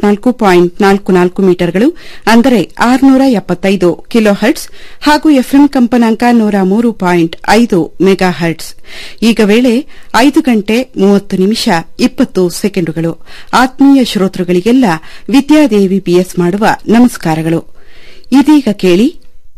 ಎಂಬತ್ನಾಲ್ಕು ಪಾಯಿಂಟ್ ನಾಲ್ಕು ನಾಲ್ಕು ಮೀಟರ್ಗಳು ಅಂದರೆ ಆರುನೂರ ಎಪ್ಪತ್ತೈದು ಕಿಲೋ ಹರ್ಟ್ಸ್ ಹಾಗೂ ಎಫ್ಎಂ ಕಂಪನಾಂಕ ನೂರ ಮೂರು ಪಾಯಿಂಟ್ ಐದು ಮೆಗಾ ಹರ್ಟ್ಸ್ ಈಗ ವೇಳೆ ಐದು ಗಂಟೆ ಮೂವತ್ತು ನಿಮಿಷ ಇಪ್ಪತ್ತು ಸೆಕೆಂಡುಗಳು ಆತ್ಮೀಯ ಶ್ರೋತೃಗಳಿಗೆಲ್ಲ ವಿದ್ಯಾದೇವಿ ಬಿಎಸ್ ಮಾಡುವ ನಮಸ್ಕಾರಗಳು ಇದೀಗ ಕೇಳಿ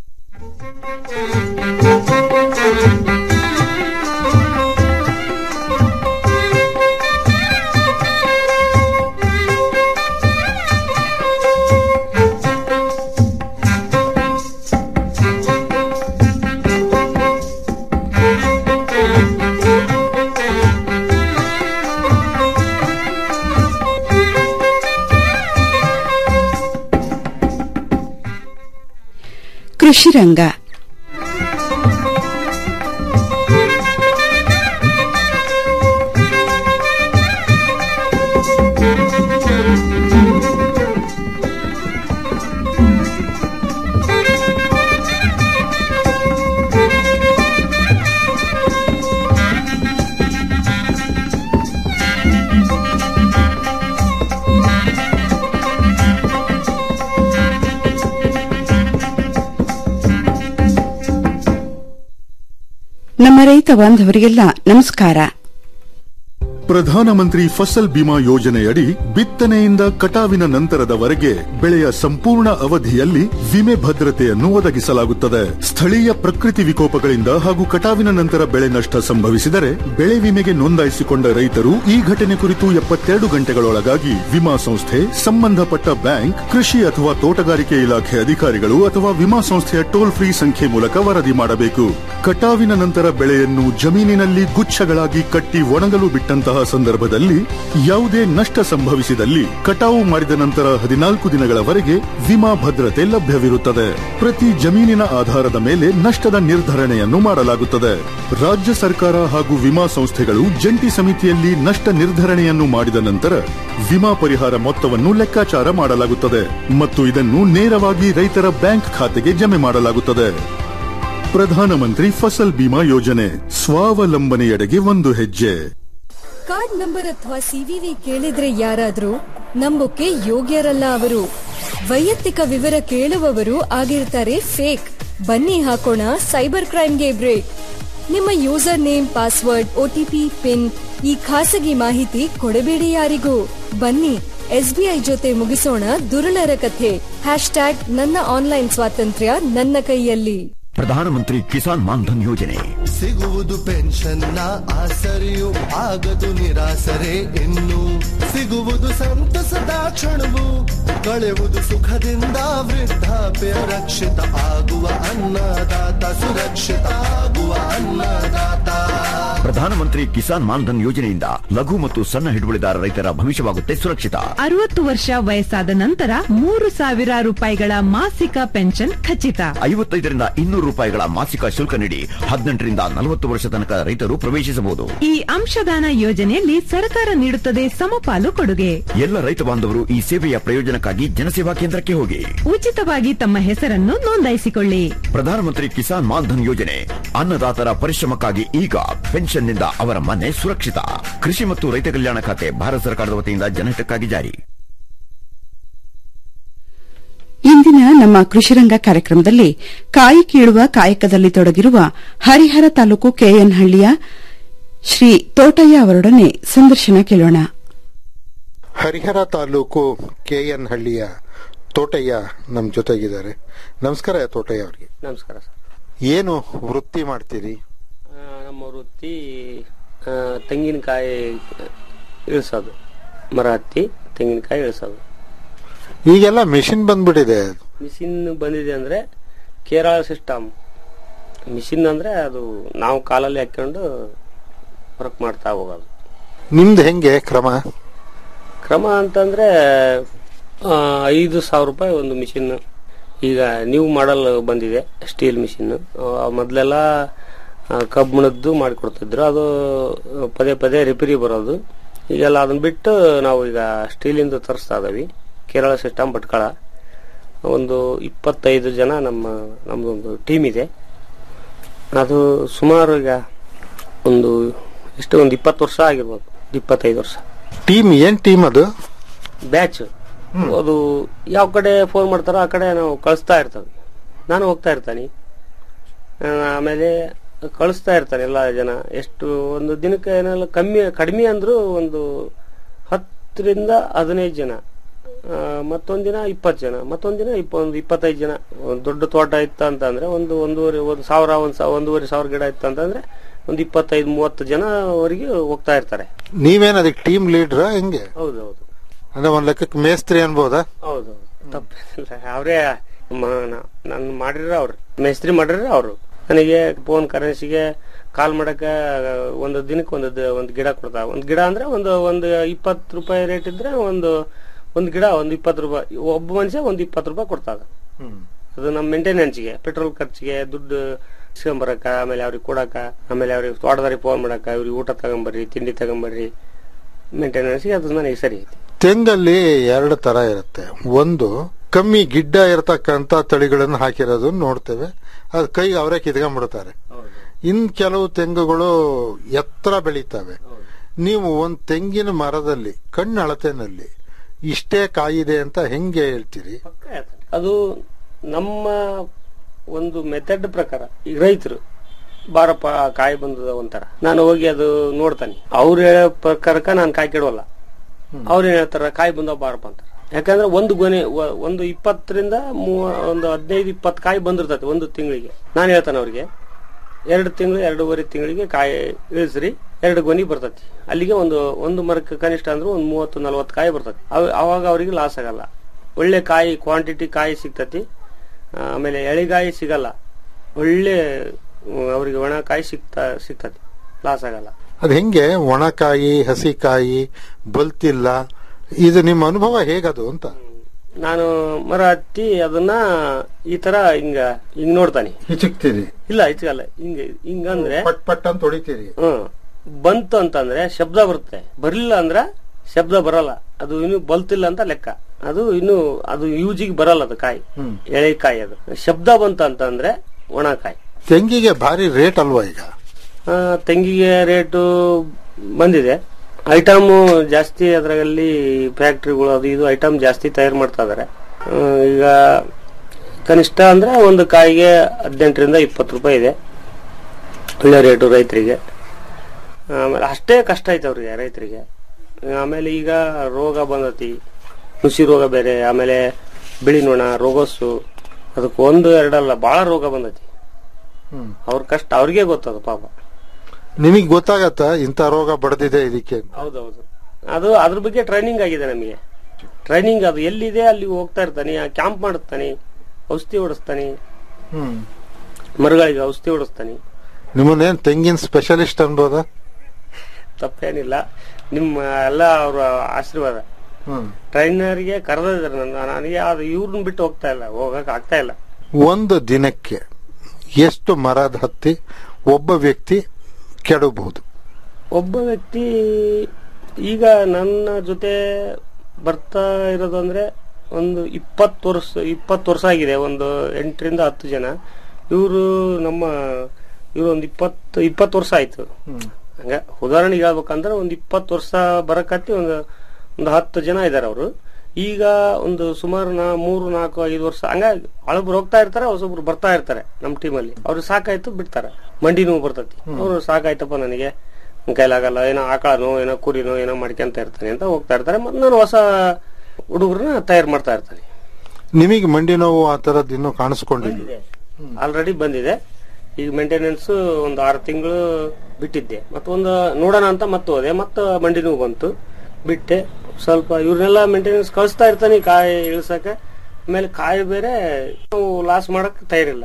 ಕೃಷಿ ರಂಗ ನಮ್ಮ ರೈತ ಬಾಂಧವರಿಗೆಲ್ಲ ನಮಸ್ಕಾರ ಪ್ರಧಾನಮಂತ್ರಿ ಫಸಲ್ ಬಿಮಾ ಯೋಜನೆಯಡಿ ಬಿತ್ತನೆಯಿಂದ ಕಟಾವಿನ ನಂತರದವರೆಗೆ ಬೆಳೆಯ ಸಂಪೂರ್ಣ ಅವಧಿಯಲ್ಲಿ ವಿಮೆ ಭದ್ರತೆಯನ್ನು ಒದಗಿಸಲಾಗುತ್ತದೆ ಸ್ಥಳೀಯ ಪ್ರಕೃತಿ ವಿಕೋಪಗಳಿಂದ ಹಾಗೂ ಕಟಾವಿನ ನಂತರ ಬೆಳೆ ನಷ್ಟ ಸಂಭವಿಸಿದರೆ ಬೆಳೆ ವಿಮೆಗೆ ನೋಂದಾಯಿಸಿಕೊಂಡ ರೈತರು ಈ ಘಟನೆ ಕುರಿತು ಎಪ್ಪತ್ತೆರಡು ಗಂಟೆಗಳೊಳಗಾಗಿ ವಿಮಾ ಸಂಸ್ಥೆ ಸಂಬಂಧಪಟ್ಟ ಬ್ಯಾಂಕ್ ಕೃಷಿ ಅಥವಾ ತೋಟಗಾರಿಕೆ ಇಲಾಖೆ ಅಧಿಕಾರಿಗಳು ಅಥವಾ ವಿಮಾ ಸಂಸ್ಥೆಯ ಟೋಲ್ ಫ್ರೀ ಸಂಖ್ಯೆ ಮೂಲಕ ವರದಿ ಮಾಡಬೇಕು ಕಟಾವಿನ ನಂತರ ಬೆಳೆಯನ್ನು ಜಮೀನಿನಲ್ಲಿ ಗುಚ್ಛಗಳಾಗಿ ಕಟ್ಟಿ ಒಣಗಲು ಬಿಟ್ಟಂತಹ ಸಂದರ್ಭದಲ್ಲಿ ಯಾವುದೇ ನಷ್ಟ ಸಂಭವಿಸಿದಲ್ಲಿ ಕಟಾವು ಮಾಡಿದ ನಂತರ ಹದಿನಾಲ್ಕು ದಿನಗಳವರೆಗೆ ವಿಮಾ ಭದ್ರತೆ ಲಭ್ಯವಿರುತ್ತದೆ ಪ್ರತಿ ಜಮೀನಿನ ಆಧಾರದ ಮೇಲೆ ನಷ್ಟದ ನಿರ್ಧರಣೆಯನ್ನು ಮಾಡಲಾಗುತ್ತದೆ ರಾಜ್ಯ ಸರ್ಕಾರ ಹಾಗೂ ವಿಮಾ ಸಂಸ್ಥೆಗಳು ಜಂಟಿ ಸಮಿತಿಯಲ್ಲಿ ನಷ್ಟ ನಿರ್ಧರಣೆಯನ್ನು ಮಾಡಿದ ನಂತರ ವಿಮಾ ಪರಿಹಾರ ಮೊತ್ತವನ್ನು ಲೆಕ್ಕಾಚಾರ ಮಾಡಲಾಗುತ್ತದೆ ಮತ್ತು ಇದನ್ನು ನೇರವಾಗಿ ರೈತರ ಬ್ಯಾಂಕ್ ಖಾತೆಗೆ ಜಮೆ ಮಾಡಲಾಗುತ್ತದೆ ಪ್ರಧಾನಮಂತ್ರಿ ಫಸಲ್ ಬಿಮಾ ಯೋಜನೆ ಸ್ವಾವಲಂಬನೆಯೆಡೆಗೆ ಒಂದು ಹೆಜ್ಜೆ ಕಾರ್ಡ್ ನಂಬರ್ ಅಥವಾ ಸಿವಿವಿ ಕೇಳಿದ್ರೆ ಯಾರಾದ್ರೂ ನಂಬೋಕೆ ಯೋಗ್ಯರಲ್ಲ ಅವರು ವೈಯಕ್ತಿಕ ವಿವರ ಕೇಳುವವರು ಆಗಿರ್ತಾರೆ ಫೇಕ್ ಬನ್ನಿ ಹಾಕೋಣ ಸೈಬರ್ ಕ್ರೈಮ್ಗೆ ಬ್ರೇಕ್ ನಿಮ್ಮ user name password OTP PIN ಈ ಖಾಸಗಿ ಮಾಹಿತಿ ಕೊಡಬೇಡಿ ಯಾರಿಗೂ ಬನ್ನಿ ಎಸ್ಬಿಐ ಜೊತೆ ಮುಗಿಸೋಣ ದುರುಳರ ಕಥೆ ಹ್ಯಾಶ್ ಟ್ಯಾಗ್ ನನ್ನ ಆನ್ಲೈನ್ ಸ್ವಾತಂತ್ರ್ಯ ನನ್ನ ಕೈಯಲ್ಲಿ ಪ್ರಧಾನಮಂತ್ರಿ ಕಿಸಾನ್ ಮಾನ್ಧನ್ ಯೋಜನೆ ಸಿಗುವುದು ಪೆನ್ಷನ್ನ ಆಸರೆಯು ಆಗದು ನಿರಾಸರೆ ಇನ್ನು ಸಿಗುವುದು ಸಂತಸದ ಕ್ಷಣವು ಕಳೆಯುವುದು ಸುಖದಿಂದ ವೃದ್ಧಾಪ್ಯ ರಕ್ಷಿತ ಆಗುವ ಅನ್ನದಾತ ಸುರಕ್ಷಿತ ಆಗುವ ಅನ್ನದಾತ ಪ್ರಧಾನಮಂತ್ರಿ ಕಿಸಾನ್ ಮಾನ್ಧನ್ ಯೋಜನೆಯಿಂದ ಲಘು ಮತ್ತು ಸಣ್ಣ ಹಿಡುವಳಿದಾರ ರೈತರ ಭವಿಷ್ಯವಾಗುತ್ತೆ ಸುರಕ್ಷಿತ ಅರವತ್ತು ವರ್ಷ ವಯಸ್ಸಾದ ನಂತರ ಮೂರು ಸಾವಿರ ರೂಪಾಯಿಗಳ ಮಾಸಿಕ ಪೆನ್ಷನ್ ಖಚಿತ ಐವತ್ತೈದರಿಂದ ಇನ್ನೂರು ರೂಪಾಯಿಗಳ ಮಾಸಿಕ ಶುಲ್ಕ ನೀಡಿ ಹದಿನೆಂಟರಿಂದ ನಲವತ್ತು ವರ್ಷ ತನಕ ರೈತರು ಪ್ರವೇಶಿಸಬಹುದು ಈ ಅಂಶದಾನ ಯೋಜನೆಯಲ್ಲಿ ಸರ್ಕಾರ ನೀಡುತ್ತದೆ ಸಮಪಾಲು ಕೊಡುಗೆ ಎಲ್ಲ ರೈತ ಬಾಂಧವರು ಈ ಸೇವೆಯ ಪ್ರಯೋಜನಕ್ಕಾಗಿ ಜನಸೇವಾ ಕೇಂದ್ರಕ್ಕೆ ಹೋಗಿ ಉಚಿತವಾಗಿ ತಮ್ಮ ಹೆಸರನ್ನು ನೋಂದಾಯಿಸಿಕೊಳ್ಳಿ ಪ್ರಧಾನಮಂತ್ರಿ ಕಿಸಾನ್ ಮಾನ್ಧನ್ ಯೋಜನೆ ಅನ್ನದಾತರ ಪರಿಶ್ರಮಕ್ಕಾಗಿ ಈಗ ಪೆನ್ಷನ್ನಿಂದ ಅವರ ಮನೆ ಸುರಕ್ಷಿತ ಕೃಷಿ ಮತ್ತು ರೈತ ಕಲ್ಯಾಣ ಖಾತೆ ಭಾರತ ಸರ್ಕಾರದ ವತಿಯಿಂದ ಜನಹಿತಕ್ಕಾಗಿ ಜಾರಿ ಇಂದಿನ ನಮ್ಮ ಕೃಷಿರಂಗ ಕಾರ್ಯಕ್ರಮದಲ್ಲಿ ಕಾಯಿ ಕೀಳುವ ಕಾಯಕದಲ್ಲಿ ತೊಡಗಿರುವ ಹರಿಹರ ತಾಲೂಕು ಕೆಎನ್ಹಳ್ಳಿಯ ಶ್ರೀ ತೋಟಯ್ಯ ಅವರೊಡನೆ ಸಂದರ್ಶನ ಕೇಳೋಣ ಹರಿಹರ ತಾಲೂಕು ಕೆಎನ್ ಹಳ್ಳಿಯ ತೋಟಯ್ಯ ನಮ್ಮ ಜೊತೆಗಿದ್ದಾರೆ ನಮಸ್ಕಾರ ತೋಟಯ್ಯ ಅವರಿಗೆ ನಮಸ್ಕಾರ ಸರ್ ಏನು ವೃತ್ತಿ ಮಾಡ್ತೀರಿ ಆ, ನಮ್ಮ ವೃತ್ತಿ ಆ, ತೆಂಗಿನಕಾಯಿ ಇಳಿಸೋದು ಮರ ಹತ್ತಿ ತೆಂಗಿನಕಾಯಿ ಇಳಿಸೋದು ಈಗೆಲ್ಲ ಮಿಷಿನ್ ಬಂದ್ಬಿಟ್ಟಿದೆ ಮಿಷಿನ್ ಬಂದಿದೆ ಅಂದ್ರೆ ಕೇರಳ ಸಿಸ್ಟಮ್ ಮಿಷಿನ್ ಅಂದ್ರೆ ಅದು ನಾವು ಕಾಲಲ್ಲಿ ಹಾಕೊಂಡು ವರ್ಕ್ ಮಾಡ್ತಾ ಹೋಗೋದು ನಿಮ್ದು ಹೆಂಗೆ ಕ್ರಮ ಕ್ರಮ ಅಂತಂದ್ರೆ ಆ, ಐದು ಸಾವಿರ ರೂಪಾಯಿ ಒಂದು ಮಿಷಿನ್ ಈಗ ನ್ಯೂ ಮಾಡಲ್ ಬಂದಿದೆ ಸ್ಟೀಲ್ ಮಿಷಿನ್ ಮೊದಲೆಲ್ಲ ಕಬ್ಬಿಣದ್ದು ಮಾಡಿಕೊಡ್ತಿದ್ರು ಅದು ಪದೇ ಪದೇ ರಿಪೇರಿ ಬರೋದು ಈಗೆಲ್ಲ ಅದನ್ನ ಬಿಟ್ಟು ನಾವು ಈಗ ಸ್ಟೀಲಿಂದ ತರಿಸ್ತಾ ಇದ್ದೀವಿ ಕೇರಳ ಸಿಸ್ಟಮ್ ಭಟ್ಕಳ ಒಂದು ಇಪ್ಪತ್ತೈದು ಜನ ನಮ್ಮ ನಮ್ಮದೊಂದು ಟೀಮ್ ಇದೆ ಅದು ಸುಮಾರು ಈಗ ಒಂದು ಎಷ್ಟು ಒಂದು ಇಪ್ಪತ್ತು ವರ್ಷ ಆಗಿರ್ಬೋದು ಇಪ್ಪತ್ತೈದು ವರ್ಷ ಟೀಮ್ ಏನ್ ಟೀಮ್ ಅದು ಬ್ಯಾಚ್ ಅದು ಯಾವ ಕಡೆ ಫೋನ್ ಮಾಡ್ತಾರೋ ಆ ಕಡೆ ನಾವು ಕಳಿಸ್ತಾ ಇರ್ತೇವೆ ನಾನು ಹೋಗ್ತಾ ಇರ್ತಾನೆ ಆ, ಆಮೇಲೆ ಕಳಿಸ್ತಾ ಇರ್ತಾನೆ ಎಲ್ಲ ಜನ ಎಷ್ಟು ಒಂದು ದಿನಕ್ಕೆ ಏನೆಲ್ಲ ಕಮ್ಮಿ ಕಡಿಮೆ ಅಂದ್ರು ಒಂದು ಹತ್ತರಿಂದ ಹದಿನೈದು ಜನ ಆ, ಮತ್ತೊಂದ್ ದಿನ ಇಪ್ಪತ್ತು ಜನ ಮತ್ತೊಂದ್ ದಿನ ಇಪ್ಪ ಒಂದು ಇಪ್ಪತ್ತೈದು ಜನ ಒಂದು ದೊಡ್ಡ ತೋಟ ಇತ್ತ ಅಂತ ಅಂದ್ರೆ ಒಂದು ಒಂದೂವರೆ ಒಂದು ಸಾವಿರ ಒಂದು ಸಾ- ಒಂದೂವರೆ ಸಾವಿರ ಗಿಡ ಇತ್ತು ಅಂತಂದ್ರೆ ಒಂದು ಇಪ್ಪತ್ತೈದು ಮೂವತ್ತು ಜನವರೆಗೆ ಹೋಗ್ತಾ ಇರ್ತಾರೆ ನೀವೇನ್ ಅದಕ್ಕೆ ಟೀಮ್ ಲೀಡ್ರ ಹೆಂಗೆ ಹೌದು ಹೌದು ಅಂದ್ರೆ ಒಂದ್ ಲೆಕ್ಕಕ್ಕೆ ಮೇಸ್ತ್ರಿ ಅನ್ಬೋದಾ ಹೌದು ತಪ್ಪಿಲ್ಲ ಅವರೇ ನಾನು ಮಾಡಿರ ಅವ್ರು ಮೇಸ್ತ್ರಿ ಮಾಡಿರ ಅವರು ನನಗೆ ಫೋನ್ ಕರೆನ್ಸಿಗೆ ಕಾಲ್ ಮಾಡಕ ಒಂದು ದಿನಕ್ಕೆ ಒಂದು ದ- ಒಂದು ಗಿಡ ಕೊಡ್ತಾ ಒಂದು ಗಿಡ ಅಂದ್ರೆ ಒಂದು ಒಂದು ಇಪ್ಪತ್ತು ರೂಪಾಯಿ ರೇಟ್ ಇದ್ರೆ ಒಂದು ಒಂದು ಗಿಡ ಒಂದು ಇಪ್ಪತ್ತು ರೂಪಾಯಿ ಒಬ್ಬ ಮನುಷ್ಯ ಒಂದು ಇಪ್ಪತ್ತು ರೂಪಾಯಿ ಕೊಡ್ತಾಗ ಅದು ನಮ್ಮ ಮೇಂಟೆನೆನ್ಸ್ಗೆ ಪೆಟ್ರೋಲ್ ಖರ್ಚಿಗೆ ದುಡ್ಡು ಇಸ್ಕೊಂಬರಕ ಆಮೇಲೆ ಅವ್ರಿಗೆ ಕೊಡಕ ಆಮೇಲೆ ಅವ್ರಿಗೆ ತೋಟದವ್ರಿಗೆ ಫೋನ್ ಮಾಡಕ ಇವ್ರಿಗೆ ಊಟ ತಗೊಂಬರ್ರಿ ತಿಂಡಿ ತಗೊಂಬರ್ರಿ ಮೇಂಟೆನೆನ್ಸ್ಗೆ ಅದು ನನಗೆ ಸರಿ ಐತಿ ತೆಂಗಲ್ಲಿ ಎರಡು ತರ ಇರುತ್ತೆ ಒಂದು ಕಮ್ಮಿ ಗಿಡ್ಡ ಇರತಕ್ಕಂತ ತಳಿಗಳನ್ನು ಹಾಕಿರೋದು ನೋಡ್ತೇವೆ ಅದು ಕೈಗೆ ಅವರೇ ಕಿತ್ಕೊಂಡ್ಬಿಡ್ತಾರೆ ಇನ್ ಕೆಲವು ತೆಂಗುಗಳು ಎತ್ತರ ಬೆಳೀತವೆ ನೀವು ಒಂದ್ ತೆಂಗಿನ ಮರದಲ್ಲಿ ಕಣ್ಣು ಅಳತೆನಲ್ಲಿ ಇಷ್ಟೇ ಕಾಯಿದೆ ಅಂತ ಹೆಂಗೆ ಹೇಳ್ತೀರಿ ಅದು ನಮ್ಮ ಒಂದು ಮೆಥಡ್ ಪ್ರಕಾರ ಈಗ ರೈತರು ಬಾರಪ್ಪ ಆ ಕಾಯಿ ಬಂದದ ಒಂಥರ ನಾನು ಹೋಗಿ ಅದು ನೋಡ್ತಾನೆ ಅವ್ರು ಹೇಳೋ ಪ್ರಕಾರಕ್ಕ ನಾನು ಕಾಯಿ ಕೆಡವಲ್ಲ ಅವ್ರು ಏನ್ ಹೇಳ್ತಾರ ಕಾಯಿ ಬಂದವ ಬಾರಪ್ಪ ಅಂತ ಯಾಕಂದ್ರೆ ಒಂದು ಗೊನೆ ಒ- ಒಂದು ಇಪ್ಪತ್ತರಿಂದ ಮೂವ ಒಂದು ಹದಿನೈದು ಇಪ್ಪತ್ತು ಕಾಯಿ ಬಂದಿರ್ತೈತೆ ಒಂದು ತಿಂಗಳಿಗೆ ನಾನು ಹೇಳ್ತಾನೆ ಅವ್ರಿಗೆ ಎರಡು ತಿಂಗಳು ಎರಡೂವರೆ ತಿಂಗಳಿಗೆ ಕಾಯಿ ಇಳಿಸ್ರಿ ಎರಡು ಗೊನಿ ಬರ್ತೈತಿ ಅಲ್ಲಿಗೆ ಒಂದು ಒಂದು ಮರಕ್ಕೆ ಕನಿಷ್ಠ ಅಂದ್ರೆ ಒಂದು ಮೂವತ್ತು ನಲವತ್ತು ಕಾಯಿ ಬರ್ತೈತಿ ಅವ- ಅವಾಗ ಅವರಿಗೆ ಲಾಸ್ ಆಗಲ್ಲ ಒಳ್ಳೆ ಕಾಯಿ ಕ್ವಾಂಟಿಟಿ ಕಾಯಿ ಸಿಗ್ತತಿ ಆಮೇಲೆ ಎಳೆಗಾಯಿ ಸಿಗಲ್ಲ ಒಳ್ಳೆ ಹ್ಮ್, ಅವ್ರಿಗೆ ಒಣ ಕಾಯಿ ಸಿಗ್ತಾ ಸಿಗ್ತತಿ ಲಾಸ್ ಆಗಲ್ಲ ಅದ್ ಹೆಂಗೆ ಒಣಕಾಯಿ ಹಸಿಕಾಯಿ ಬಲ್ತಿಲ್ಲ ಇದು ನಿಮ್ಮ ಅನುಭವ ಹೇಗದು ಅಂತ ನಾನು ಮರ ಹತ್ತಿ ಅದನ್ನ ಈ ತರ ಹಿಂಗ ಹಿಂಗ್ ನೋಡ್ತಾನೆ ಹಿಚಕ್ತೀರಿ ಇಲ್ಲ ಹೆಚ್ಚಗಲ್ಲ ಹಿಂಗ ಹಿಂಗಂದ್ರೆ ಪಟ್ ಪಟ್ ಅಂತ ಹೊಡಿತೀರಿ ಹ್ಮ್ ಬಂತು ಅಂತಂದ್ರೆ ಶಬ್ದ ಬರುತ್ತೆ ಬರ್ಲಿಲ್ಲ ಅಂದ್ರ ಶಬ್ದ ಬರಲ್ಲ ಅದು ಇನ್ನು ಬಲ್ತಿಲ್ಲ ಅಂತ ಲೆಕ್ಕ ಅದು ಇನ್ನು ಅದು ಯೂಜಿಗೆ ಬರಲ್ಲ ಅದು ಕಾಯಿ ಎಳೆ ಕಾಯಿ ಅದು ಶಬ್ದ ಬಂತ ಅಂತಂದ್ರೆ ಒಣ ಕಾಯಿ ತೆಂಗಿಗೆ ಭಾರಿ ರೇಟ್ ಅಲ್ವಾ ಈಗ ಆ, ತೆಂಗಿಗೆ ರೇಟು ಬಂದಿದೆ ಐಟಮ್ ಜಾಸ್ತಿ ಅದರಲ್ಲಿ ಫ್ಯಾಕ್ಟ್ರಿಗಳು ಅದು ಇದು ಐಟಮ್ ಜಾಸ್ತಿ ತಯಾರು ಮಾಡ್ತಾ ಇದಾರೆ ಆ, ಈಗ ಕನಿಷ್ಠ ಅಂದ್ರೆ ಒಂದು ಕಾಯಿಗೆ ಹದಿನೆಂಟರಿಂದ ಇಪ್ಪತ್ತು ರೂಪಾಯಿ ಇದೆ ಒಳ್ಳೆ ರೇಟು ರೈತರಿಗೆ ಆಮೇಲೆ ಅಷ್ಟೇ ಕಷ್ಟ ಐತೆ ಅವ್ರಿಗೆ ರೈತರಿಗೆ ಆಮೇಲೆ ಈಗ ರೋಗ ಬಂದತಿ ನುಸಿ ರೋಗ ಬೇರೆ ಆಮೇಲೆ ಬಿಳಿ ನೊಣ ರೋಗಸ್ಸು ಅದಕ್ಕೆ ಒಂದು ಎರಡಲ್ಲ ಬಹಳ ರೋಗ ಬಂದತಿ ಅವ್ರ ಕಷ್ಟ ಅವ್ರಿಗೆ ಗೊತ್ತದು ಪಾಪ ನಿಮಗ್ ಗೊತ್ತಾಗತ್ತ ಇಂಥ ರೋಗ ಬಡ್ದಿದೆ ಇದಕ್ಕೆ ಹೌದೌದು ಅದು ಅದ್ರ ಬಗ್ಗೆ ಟ್ರೈನಿಂಗ್ ಆಗಿದೆ ನಮಗೆ ಟ್ರೈನಿಂಗ್ ಅದು ಎಲ್ಲಿದೆ ಅಲ್ಲಿ ಹೋಗ್ತಾ ಇರ್ತಾನೆ ಕ್ಯಾಂಪ್ ಮಾಡುತ್ತಾನೆ ಔಷಧಿ ಹೊಡಿಸ್ತಾನೆ ಮರಗಳಿಗೆ ಔಷಧಿ ಹೊಡಿಸ್ತಾನೆ ನಿಮ್ಮನ್ನೇನ್ ತೆಂಗಿನ ಸ್ಪೆಷಲಿಸ್ಟ್ ಅನ್ಬೋದಾ ತಪ್ಪೇನಿಲ್ಲ ನಿಮ್ಮ ಎಲ್ಲ ಅವರ ಆಶೀರ್ವಾದ ಟ್ರೈನರ್ಗೆ ಕರೆದಿದ್ದಾರೆ ನನ್ನ ನನಗೆ ಅದು ಇವ್ರನ್ನ ಬಿಟ್ಟು ಹೋಗ್ತಾ ಇಲ್ಲ ಹೋಗಕ್ ಆಗ್ತಾ ಇಲ್ಲ ಒಂದು ದಿನಕ್ಕೆ ಎಷ್ಟು ಮರದ ಹತ್ತಿ ಒಬ್ಬ ವ್ಯಕ್ತಿ ಕೆಡಬಹುದು ಒಬ್ಬ ವ್ಯಕ್ತಿ ಈಗ ನನ್ನ ಜೊತೆ ಬರ್ತಾ ಇರೋದು ಅಂದ್ರೆ ಒಂದು ಇಪ್ಪತ್ತು ವರ್ಷ ಇಪ್ಪತ್ತು ವರ್ಷ ಆಗಿದೆ ಒಂದು ಎಂಟರಿಂದ ಹತ್ತು ಜನ ಇವರು ನಮ್ಮ ಇವರು ಒಂದು ಇಪ್ಪತ್ತು ಇಪ್ಪತ್ತು ವರ್ಷ ಆಯ್ತು ಹಂಗ ಉದಾಹರಣೆಗೆ ಹೇಳ್ಬೇಕಂದ್ರೆ ಒಂದು ಇಪ್ಪತ್ತು ವರ್ಷ ಬರಕತ್ತಿ ಒಂದು ಒಂದು ಹತ್ತು ಜನ ಇದಾರೆ ಅವರು ಈಗ ಒಂದು ಸುಮಾರು ನಾ ಮೂರು ನಾಲ್ಕು ಐದು ವರ್ಷ ಹಂಗ ಹಳಬ್ರು ಹೋಗ್ತಾ ಇರ್ತಾರೆ ಹೊಸೊಬ್ರು ಬರ್ತಾ ಇರ್ತಾರೆ ನಮ್ಮ ಟೀಮಲ್ಲಿ ಅವ್ರು ಸಾಕಾಯ್ತು ಬಿಡ್ತಾರೆ ಮಂಡಿ ನೋವು ಬರ್ತೈತಿ ಅವ್ರು ಸಾಕಾಯ್ತಪ್ಪ ನನಗೆ ನನ್ ಕೈಲಾಗಲ್ಲ ಏನೋ ಆಕಳನೋ ಏನೋ ಕುರಿನೋ ಏನೋ ಮಾಡ್ಕೊಂತ ಇರ್ತಾನೆ ಅಂತ ಹೋಗ್ತಾ ಇರ್ತಾರೆ ಮತ್ತೆ ನಾನು ಹೊಸ ಹುಡುಗರನ್ನ ತಯಾರು ಮಾಡ್ತಾ ಇರ್ತಾನೆ ನಿಮಗೆ ಮಂಡಿ ನೋವು ಆ ತರದ್ ಇನ್ನೂ ಕಾಣಿಸ್ಕೊಂಡಿಲ್ಲ ಆಲ್ರೆಡಿ ಬಂದಿದೆ ಈಗ ಮೇಂಟೆನೆನ್ಸ್ ಒಂದು ಆರು ತಿಂಗಳು ಬಿಟ್ಟಿದ್ದೆ ಮತ್ತೊಂದು ನೋಡೋಣ ಅಂತ ಮತ್ತೆ ಹೋದೆ ಮತ್ತೆ ಮಂಡಿ ನೋವು ಬಂತು ಬಿಟ್ಟೆ ಸ್ವಲ್ಪ ಇವ್ರನ್ನೆಲ್ಲ ಮೇಂಟೆನೆನ್ಸ್ ಕಳಿಸ್ತಾ ಇರ್ತಾನೆ ಕಾಯಿ ಇಳಿಸಕ್ಕೆ ಆಮೇಲೆ ಕಾಯಿ ಬೇರೆ ನಾವು ಲಾಸ್ ಮಾಡಕ್ ತಯಾರಿಲ್ಲ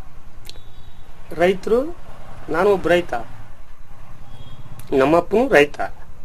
ರೈತರು ನಾನು ಒಬ್ಬ ರೈತ ನಮ್ಮಪ್ಪನು ರೈತ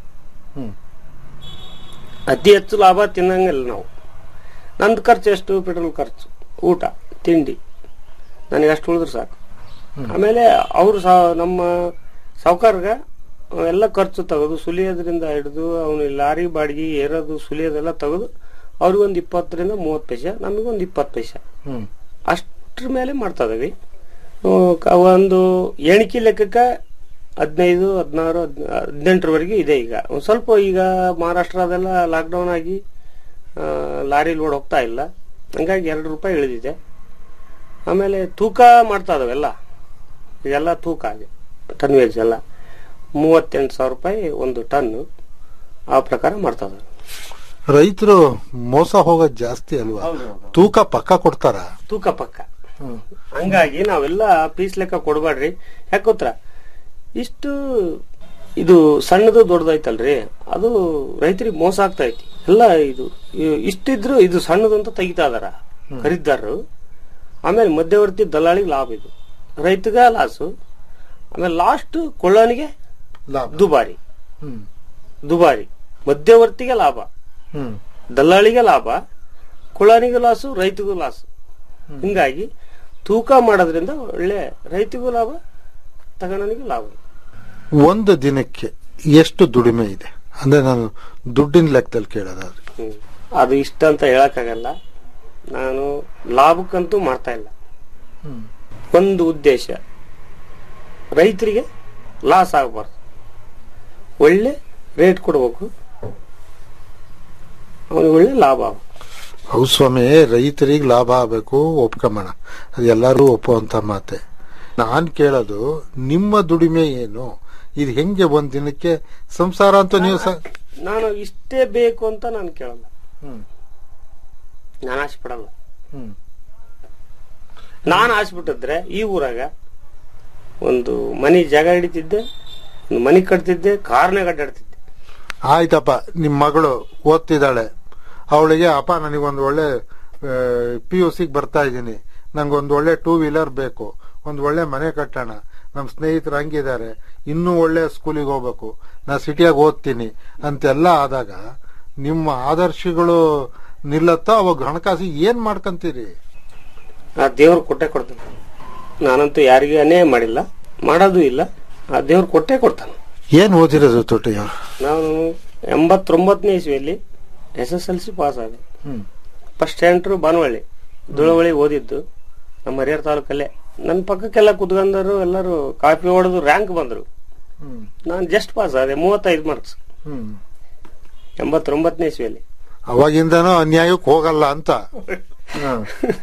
ಅತಿ ಹೆಚ್ಚು ಲಾಭ ತಿನ್ನಂಗಿಲ್ಲ ನಾವು ನಂದು ಖರ್ಚು ಎಷ್ಟು ಪೆಟ್ರೋಲ್ ಖರ್ಚು ಊಟ ತಿಂಡಿ ನನಗೆ ಅಷ್ಟು ಉಳಿದ್ರೆ ಸಾಕು ಆಮೇಲೆ ಅವರು ನಮ್ಮ ಸಾವುಕಾರ್ಗ ಎಲ್ಲ ಖರ್ಚು ತೆಗೆದು ಸುಲಿಯೋದ್ರಿಂದ ಹಿಡಿದು ಅವನು ಲಾರಿ ಬಾಡಿಗೆ ಏರೋದು ಸುಲಿಯೋದೆಲ್ಲ ತೆಗೆದು ಅವ್ರಿಗೊಂದು ಇಪ್ಪತ್ತರಿಂದ ಮೂವತ್ತು ಪೈಸೆ ನಮಗೊಂದು ಇಪ್ಪತ್ತು ಪೈಸೆ ಅಷ್ಟ್ರ ಮೇಲೆ ಮಾಡ್ತಾ ಇದೀವಿ ಆ, ಕ- ಒಂದು ಎಣಿಕೆ ಲೆಕ್ಕಕ್ಕೆ ಹದಿನೈದು ಹದಿನಾರು ಹದಿನೆಂಟರವರೆಗೆ ಇದೆ ಈಗ ಒಂದ್ ಸ್ವಲ್ಪ ಈಗ ಮಹಾರಾಷ್ಟ್ರ ಅದೆಲ್ಲ ಲಾಕ್ಡೌನ್ ಆಗಿ ಆ, ಆ, ಲಾರಿ ಲೋಡ್ ಹೋಗ್ತಾ ಇಲ್ಲ ಹಂಗಾಗಿ ಎರಡು ರೂಪಾಯಿ ಇಳಿದಿದೆ ಆಮೇಲೆ ತೂಕ ಮಾಡ್ತಾ ಇದಾವೆಲ್ಲ ಇದೆಲ್ಲ ತೂಕ ಆಗಿದೆ ಟನ್ ವೇಜ್ ಎಲ್ಲ ಮೂವತ್ತೆಂಟು ಸಾವಿರ ರೂಪಾಯಿ ಒಂದು ಟನ್ನು ಆ ಪ್ರಕಾರ ಮಾಡ್ತಾ ಇದಾವೆ ರೈತರು ಮೋಸ ಹೋಗೋದ್ ಜಾಸ್ತಿ ಅಲ್ವಾ ತೂಕ ಪಕ್ಕ ಕೊಡ್ತಾರ ತೂಕ ಪಕ್ಕ ಹಂಗಾಗಿ ನಾವೆಲ್ಲ ಪೀಸ್ ಲೆಕ್ಕ ಕೊಡಬೇಡ್ರಿ ಯಾಕೆ ಗೊತ್ತಾ ಇಷ್ಟು ಇದು ಸಣ್ಣದು ದೊಡ್ಡದೈತಲ್ರಿ ಅದು ರೈತರಿಗೆ ಮೋಸ ಆಗ್ತಾ ಐತಿ ಎಲ್ಲ ಇದು ಇ- ಇಷ್ಟಿದ್ರು ಇದು ಸಣ್ಣದು ಅಂತ ತೆಗಿತಾ ಇದಾರ ಖರೀದಾರರು ಆಮೇಲೆ ಮಧ್ಯವರ್ತಿ ದಲ್ಲಾಳಿಗೆ ಲಾಭ ಇದು ರೈತಗ ಲಾಸು ಆಮೇಲೆ ಲಾಸ್ಟ್ ಕೊಳ್ಳೋನಿಗೆ ಲಾಭ ದುಬಾರಿ ಹ್ಮ್ ದುಬಾರಿ ಮಧ್ಯವರ್ತಿಗೆ ಲಾಭ ಹ್ಮ್ ದಲ್ಲಾಳಿಗೆ ಲಾಭ ಕುಳಾನಿಗೂ ಲಾಸು ರೈತಗೂ ಲಾಸು ಹಿಂಗಾಗಿ ತೂಕ ಮಾಡೋದ್ರಿಂದ ಒಳ್ಳೆ ರೈತಗೂ ಲಾಭ ತಗೋನಿಗೂ ಲಾಭ ಒಂದು ದಿನಕ್ಕೆ ಎಷ್ಟು ದುಡಿಮೆ ಇದೆ ಅಂದ್ರೆ ನಾನು ದುಡ್ಡಿನ ಲೆಕ್ಕದಲ್ಲಿ ಕೇಳೋದಾದ್ರೆ ಹ್ಮ್. ಅದು ಇಷ್ಟ ಅಂತ ಹೇಳಕ್ಕಾಗಲ್ಲ ನಾನು ಲಾಭಕ್ಕಂತೂ ಮಾಡ್ತಾ ಇಲ್ಲ ಒಂದು ಉದ್ದೇಶ ರೈತರಿಗೆ ಲಾಸ್ ಆಗಬಾರ್ದು ಒಳ್ಳೆ ರೇಟ್ ಕೊಡ್ಬೇಕು ಅವನಿಗೆ ಒಳ್ಳೆ ಲಾಭ ಆಗ್ಬೇಕು ಹೌದು ಸ್ವಾಮಿ ರೈತರಿಗೆ ಲಾಭ ಆಗಬೇಕು ಒಪ್ಕೊಂಬಣ ಅದು ಎಲ್ಲರೂ ಒಪ್ಪುವಂತ ಮಾತೆ ನಾನ್ ಕೇಳೋದು ನಿಮ್ಮ ದುಡಿಮೆ ಏನು ಇದು ಹೆಂಗೆ ಒಂದ್ ದಿನಕ್ಕೆ ಸಂಸಾರ ಅಂತ ನೀವು ಸ- ನಾನು ಇಷ್ಟೇ ಬೇಕು ಅಂತ ನಾನು ಕೇಳಲ್ಲ ಹ್ಮ್. ನಾನು ಆಸೆ ಪಡಲ್ಲ ಹ್ಮ್. ನಾನು ಆಸೆ ಬಿಟ್ಟಿದ್ರೆ ಈ ಊರಾಗ ಒಂದು ಮನಿ ಜಾಗ ಹಿಡಿತಿದ್ದೆ ಒಂದು ಮನಿ ಕಟ್ತಿದ್ದೆ ಕಾರ್ನಾಗ ಅಡ್ಡಾಡ್ತಿದ್ದೆ ಆಯ್ತಪ್ಪ ನಿಮ್ ಮಗಳು ಓದ್ತಿದ್ದಾಳೆ ಅವಳಿಗೆ ಅಪ್ಪ ನನಗೊಂದು ಒಳ್ಳೆ ಪಿ ಯು ಸಿಗೆ ಬರ್ತಾ ಇದ್ದೀನಿ ನಂಗೊಂದು ಒಳ್ಳೆ ಟೂ ವೀಲರ್ ಬೇಕು ಒಂದು ಒಳ್ಳೆ ಮನೆ ಕಟ್ಟೋಣ ನಮ್ಮ ಸ್ನೇಹಿತರು ಹಂಗಿದ್ದಾರೆ ಇನ್ನೂ ಒಳ್ಳೆ ಸ್ಕೂಲಿಗೆ ಹೋಗ್ಬೇಕು ನಾ ಸಿಟಿಯಾಗ ಓದ್ತೀನಿ ಅಂತೆಲ್ಲ ಆದಾಗ ನಿಮ್ಮ ಆದರ್ಶಗಳು ನಿಲ್ಲತ್ತ ಅವಾಗ ಹಣಕಾಸು ಏನ್ ಮಾಡ್ಕಂತೀರಿ ಆ ದೇವ್ರು ಕೊಟ್ಟೆ ಕೊಡ್ತಾನೆ ನಾನಂತೂ ಯಾರಿಗೂ ಅನ್ಯಾಯ ಮಾಡಿಲ್ಲ ಮಾಡೋದು ಇಲ್ಲ ಆ ದೇವ್ರು ಕೊಟ್ಟೆ ಕೊಡ್ತಾನೆ ಏನ್ ಓದಿರೋದು ತೊಟ್ಟಿಯವ್ರು ನಾನು ಎಂಬತ್ತೊಂಬತ್ತನೇ ಇಸ್ವಿಯಲ್ಲಿ S S L C pass ಆದೆ ಹ್ಮ್. ಫಸ್ಟ್ ಸ್ಟ್ಯಾಂಡ್ರು ಬಾನವಳ್ಳಿ ದುಳವಳ್ಳಿ ಓದಿದ್ದು ನಮ್ಮ ಹರಿಹರ ತಾಲೂಕಲ್ಲೇ ನನ್ನ ಪಕ್ಕಕ್ಕೆಲ್ಲ ಕುತ್ಕೊಂಡರು ಎಲ್ಲರೂ ಕಾಪಿ ಹೊಡೆದು ರ್ಯಾಂಕ್ ಬಂದ್ರು ಹ್ಮ್. ನಾನು ಜಸ್ಟ್ ಪಾಸ್ ಆದೆ ಮೂವತ್ತೈದು ಮಾರ್ಕ್ಸ್ ಹ್ಮ್ ಎಂಬತ್ತೊಂಬತ್ತನೇ ಇಸ್ವಿಯಲ್ಲಿ ಅವಾಗಿಂದನೂ ಅನ್ಯಾಯಕ್ಕೆ ಹೋಗಲ್ಲ ಅಂತ ಹ್ಮ್.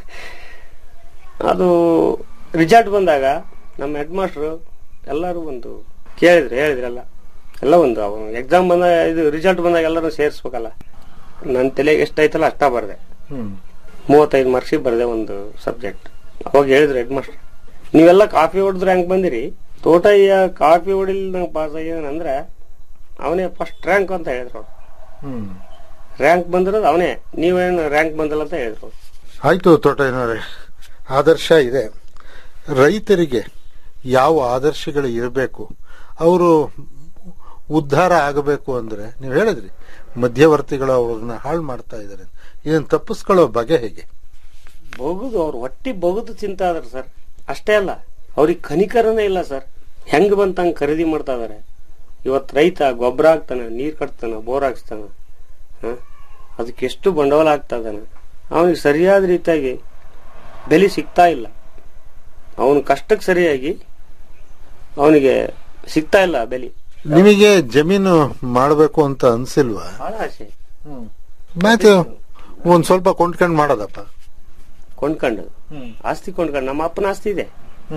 ಅದು ರಿಸಲ್ಟ್ ಬಂದಾಗ ನಮ್ಮ ಹೆಡ್ ಮಾಸ್ಟ್ರು ಎಲ್ಲರೂ ಒಂದು ಕೇಳಿದ್ರು ಹೇಳಿದ್ರಲ್ಲ ಎಲ್ಲ ಒಂದು ಎಕ್ಸಾಮ್ ಬಂದಾಗ ಇದು ರಿಸಲ್ಟ್ ಬಂದಾಗ ಎಲ್ಲರೂ ಸೇರಿಸ್ಬೇಕಲ್ಲ ನನ್ನ ತಲೆಗೆ ಎಷ್ಟೈತಲ್ಲ ಅಷ್ಟ ಬರ್ದೆ ಹ್ಮ್. ಮೂವತ್ತೈದು ಮಾರ್ಕ್ಸಿಗೆ ಬರ್ದೆ ಒಂದು ಸಬ್ಜೆಕ್ಟ್ ಅವಾಗ ಹೇಳಿದ್ರು ಹೆಡ್ ಮಾಸ್ಟರ್ ನೀವೆಲ್ಲ ಕಾಫಿ ಹೊಡೆದ್ರೆ ಹೆಂಗ್ ಬಂದಿರಿ ತೋಟಯ್ಯ ಕಾಫಿ ಹೊಡಿಲ್ ನಂಗೆ ಪಾಸ್ ಆಗ್ಯಾನಂದ್ರೆ ಅವನೇ ಫಸ್ಟ್ ರ್ಯಾಂಕ್ ಅಂತ ಹೇಳಿದ್ರು ಅವ್ರು ಹ್ಮ್ ರ್ಯಾಂಕ್ ಬಂದಿರೋದು ಅವನೇ ನೀವೇನು ರ್ಯಾಂಕ್ ಬಂದಿಲ್ಲ ಅಂತ ಹೇಳಿದ್ರು ಅವ್ರು. ಆಯ್ತು ತೋಟಯ್ಯನವರೇ ಆದರ್ಶ ಇದೆ ರೈತರಿಗೆ ಯಾವ ಆದರ್ಶಗಳು ಇರಬೇಕು ಅವರು ಉದ್ಧಾರ ಆಗಬೇಕು ಅಂದ್ರೆ ನೀವು ಹೇಳಿದ್ರಿ ಮಧ್ಯವರ್ತಿಗಳು ಅವ್ರನ್ನ ಹಾಳು ಮಾಡ್ತಾ ಇದ್ದಾರೆ ಇದನ್ನ ತಪ್ಪಿಸ್ಕೊಳ್ಳೋ ಬಗೆ ಹೇಗೆ ಬೊಗುದು ಅವ್ರು ಹೊಟ್ಟಿ ಬೊಗುದು ತಿಂತಾ ಇದಾರೆ ಸರ್ ಅಷ್ಟೇ ಅಲ್ಲ ಅವ್ರಿಗೆ ಕನಿಕರನೇ ಇಲ್ಲ ಸರ್ ಹೆಂಗ್ ಬಂತ ಹಂಗ್ ಖರೀದಿ ಮಾಡ್ತಾ ಇದಾರೆ ಇವತ್ ರೈತ ಗೊಬ್ಬರ ಹಾಕ್ತಾನ ನೀರ್ ಕಟ್ತಾನ ಬೋರ್ ಹಾಕ್ಸ್ತಾನ ಹ? ಅದಕ್ಕೆ ಎಷ್ಟು ಬಂಡವಾಳ ಆಗ್ತಾ ಇದಾನ ಅವನಿಗೆ ಸರಿಯಾದ ರೀತಿಯಾಗಿ ಬೆಲೆ ಸಿಗ್ತಾ ಇಲ್ಲ ಅವನ ಕಷ್ಟಕ್ಕೆ ಸರಿಯಾಗಿ ಅವನಿಗೆ ಸಿಗ್ತಾ ಇಲ್ಲ ಬೆಲೆ ನಿಮಗೆ ಜಮೀನು ಮಾಡಬೇಕು ಅಂತ ಅನ್ಸಿಲ್ವಾ ಬಹಳ ಆಸೆ ಮತ್ತೆ ಒಂದ್ ಸ್ವಲ್ಪ ಕೊಂಡ್ಕೊಂಡ್ ಮಾಡೋದಪ್ಪ ಕೊಂಡ್ಕೊಂಡು ಆಸ್ತಿ ಕೊಂಡ್ಕೊಂಡು ನಮ್ಮ ಅಪ್ಪನ ಆಸ್ತಿ ಇದೆ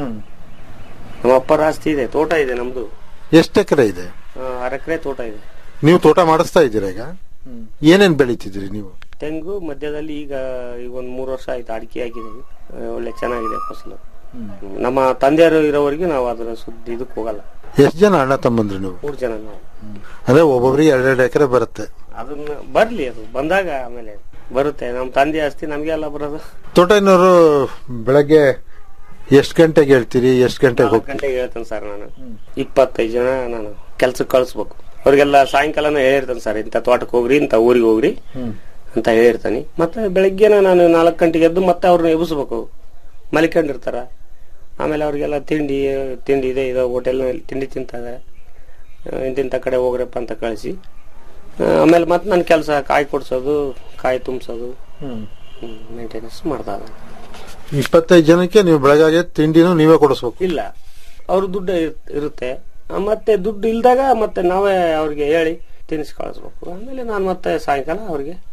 ನಮ್ಮ ಅಪ್ಪರ ಆಸ್ತಿ ಇದೆ ತೋಟ ಇದೆ ನಮ್ದು ಎಷ್ಟು ಎಕರೆ ಇದೆ ಆ, ಅರ ಎಕರೆ ತೋಟ ಇದೆ ನೀವು ತೋಟ ಮಾಡಿಸ್ತಾ ಇದ್ದೀರಾ ಈಗ ಏನೇನ್ ಬೆಳಿತಿದ್ದೀರಿ ನೀವು ತೆಂಗು ಮಧ್ಯದಲ್ಲಿ ಈಗ ಈಗ ಒಂದ್ ಮೂರು ವರ್ಷ ಆಯ್ತು ಅಡಿಕೆ ಹಾಕಿದ್ದೀವಿ ಆ, ಒಳ್ಳೆ ಚೆನ್ನಾಗಿದೆ ಫಸಲು ನಮ್ಮ ತಂದೆಯರು ಇರೋವರೆಗೆ ನಾವು ಅದರ ಸುದ್ದಿ ಇದಕ್ಕೆ ಹೋಗಲ್ಲ ಎಷ್ಟ್ ಜನ ಅಣ್ಣ ತಮ್ಮಂದ್ರಿ ನೀವು ಮೂರು ಜನ ನಾವು ಅಂದ್ರೆ ಒಬ್ಬೊಬ್ರಿಗೆ ಎರಡೆರಡು ಎಕರೆ ಬರುತ್ತೆ ಅದನ್ನ ಬರ್ಲಿ ಅದು ಬಂದಾಗ ಆಮೇಲೆ ಬರುತ್ತೆ ನಮ್ಮ ತಂದೆ ಆಸ್ತಿ ನಮ್ಗೆ ಎಲ್ಲ ಬರೋದು ತೋಟನವರು ಬೆಳಗ್ಗೆ ಎಷ್ಟ್ ಗಂಟೆಗೆ ಹೇಳ್ತೀರಿ ಎಷ್ಟ್ ಗಂಟೆಗೆ ನಾಲ್ಕು ಹೋಗ್ತೀರಿ ಗಂಟೆಗೆ ಹೇಳ್ತೇನೆ ಸರ್ ನಾನು ಇಪ್ಪತ್ತೈದು ಜನ ನಾನು ಕೆಲ್ಸಕ್ಕೆ ಕಳಿಸ್ಬೇಕು ಅವ್ರಿಗೆಲ್ಲ ಸಾಯಂಕಾಲನ ಹೇಳಿರ್ತೇನೆ ಸರ್ ಇಂಥ ತೋಟಕ್ಕೆ ಹೋಗ್ರಿ ಇಂಥ ಊರಿಗೆ ಹೋಗ್ರಿ ಅಂತ ಹೇಳಿರ್ತಾನೆ ಮತ್ತೆ ಬೆಳಗ್ಗೆನ ನಾನು ನಾಲ್ಕು ಗಂಟೆಗೆ ಎದ್ದು ಮತ್ತೆ ಅವ್ರನ್ನ ಎಬ್ಬಿಸ್ಬೇಕು ಮಲಿಕೊಂಡಿರ್ತಾರ ಆಮೇಲೆ ಅವ್ರಿಗೆಲ್ಲ ತಿಂಡಿ ತಿಂಡಿ ಇದೆ ಇದು ಹೋಟೆಲ್ನಲ್ಲಿ ತಿಂಡಿ ತಿಂತಾರೆ ಇಂತಿಂಥ ಕಡೆ ಹೋಗ್ರಪ್ಪ ಅಂತ ಕಳಿಸಿ ಆಮೇಲೆ ಮತ್ತೆ ನನ್ನ ಕೆಲಸ ಕಾಯಿ ಕೊಡ್ಸೋದು ಕಾಯಿ ತುಂಬಿಸೋದು ಮೇಂಟೆನೆನ್ಸ್ ಮಾಡ್ತಾ ಇದ್ದಾನೆ ಇಪ್ಪತ್ತೈದು ಜನಕ್ಕೆ ನೀವು ಬೆಳಗ್ಗೆ ತಿಂಡಿನೂ ನೀವೇ ಕೊಡಿಸ್ಬೇಕು ಇಲ್ಲ ಅವ್ರ ದುಡ್ಡು ಇರ್- ಇರುತ್ತೆ ಆ, ಮತ್ತೆ ದುಡ್ಡು ಇಲ್ದಾಗ ಮತ್ತೆ ನಾವೇ ಅವ್ರಿಗೆ ಹೇಳಿ ತಿನ್ನಿಸಿ ಕಳಿಸ್ಬೇಕು ಆಮೇಲೆ ನಾನು ಮತ್ತೆ ಸಾಯಂಕಾಲ ಅವ್ರಿಗೆ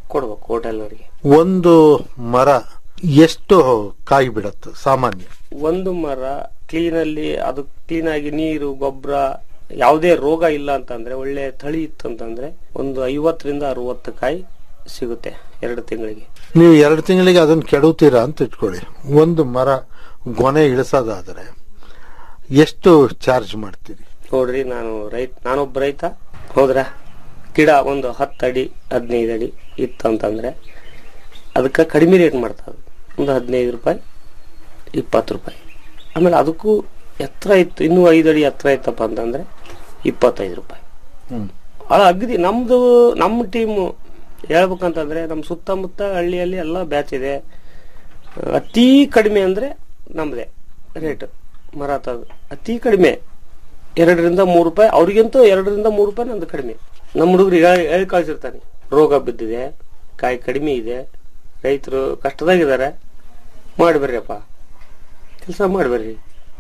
ಕೊಡ್ಬೇಕು ಹೋಟೆಲ್ನವ್ರಿಗೆ ಒಂದು ಮರ ಎಷ್ಟು ಕಾಯಿ ಬಿಡತ್ತೆ ಸಾಮಾನ್ಯ ಒಂದು ಮರ ಕ್ಲೀನ್ ಅಲ್ಲಿ ಅದು ಕ್ಲೀನ್ ಆಗಿ ನೀರು ಗೊಬ್ಬರ ಯಾವುದೇ ರೋಗ ಇಲ್ಲ ಅಂತಂದ್ರೆ ಒಳ್ಳೆ ತಳಿ ಇತ್ತು ಅಂತಂದ್ರೆ ಒಂದು ಐವತ್ತರಿಂದ ಅರವತ್ತು ಕಾಯಿ ಸಿಗುತ್ತೆ ಎರಡು ತಿಂಗಳಿಗೆ ನೀವು ಎರಡು ತಿಂಗಳಿಗೆ ಅದನ್ನ ಕೆಡುತ್ತೀರಾ ಅಂತ ಇಟ್ಕೊಳ್ಳಿ ಒಂದು ಮರ ಗೊನೆ ಇಳಿಸೋದಾದ್ರೆ ಎಷ್ಟು ಚಾರ್ಜ್ ಮಾಡ್ತೀರಿ ನೋಡ್ರಿ ನಾನು ರೈತ ನಾನೊಬ್ಬ ರೈತ ಹೋದ್ರ ಗಿಡ ಒಂದು ಹತ್ತು ಅಡಿ ಹದಿನೈದು ಅಡಿ ಇತ್ತು ಅಂತಂದ್ರೆ ಅದಕ್ಕೆ ಕಡಿಮೆ ರೇಟ್ ಮಾಡ್ತಾರೆ ಒಂದು ಹದಿನೈದು ರೂಪಾಯಿ ಇಪ್ಪತ್ತು ರೂಪಾಯಿ ಆಮೇಲೆ ಅದಕ್ಕೂ ಎತ್ತರ ಇತ್ತು ಇನ್ನೂ ಐದು ಅಡಿ ಎತ್ತರ ಇತ್ತಪ್ಪ ಅಂತಂದ್ರೆ ಇಪ್ಪತ್ತೈದು ರೂಪಾಯಿ ಅಲ್ಲ ಅಗದಿ ನಮ್ದು ನಮ್ಮ ಟೀಮು ಹೇಳ್ಬೇಕಂತಂದ್ರೆ ನಮ್ಮ ಸುತ್ತಮುತ್ತ ಹಳ್ಳಿಯಲ್ಲಿ ಎಲ್ಲ ಬ್ಯಾಚ್ ಇದೆ ಅತಿ ಕಡಿಮೆ ಅಂದ್ರೆ ನಮ್ದೇ ರೇಟ್ ಮರ ತಗದು ಅತಿ ಕಡಿಮೆ ಎರಡರಿಂದ ಮೂರು ರೂಪಾಯಿ ಅವ್ರಿಗಂತೂ ಎರಡರಿಂದ ಮೂರು ರೂಪಾಯಿ ನಂದು ಕಡಿಮೆ ನಮ್ಮ ಹುಡುಗರಿಗೆ ಹೇಳಿ ಕಳ್ಸಿರ್ತಾನೆ ರೋಗ ಬಿದ್ದಿದೆ ಕಾಯಿ ಕಡಿಮೆ ಇದೆ ರೈತರು ಕಷ್ಟದಾಗಿದ್ದಾರೆ ಮಾಡ್ಬರ್ರಿಯಪ್ಪ ಕೆಲಸ ಮಾಡ್ಬರ್ರಿ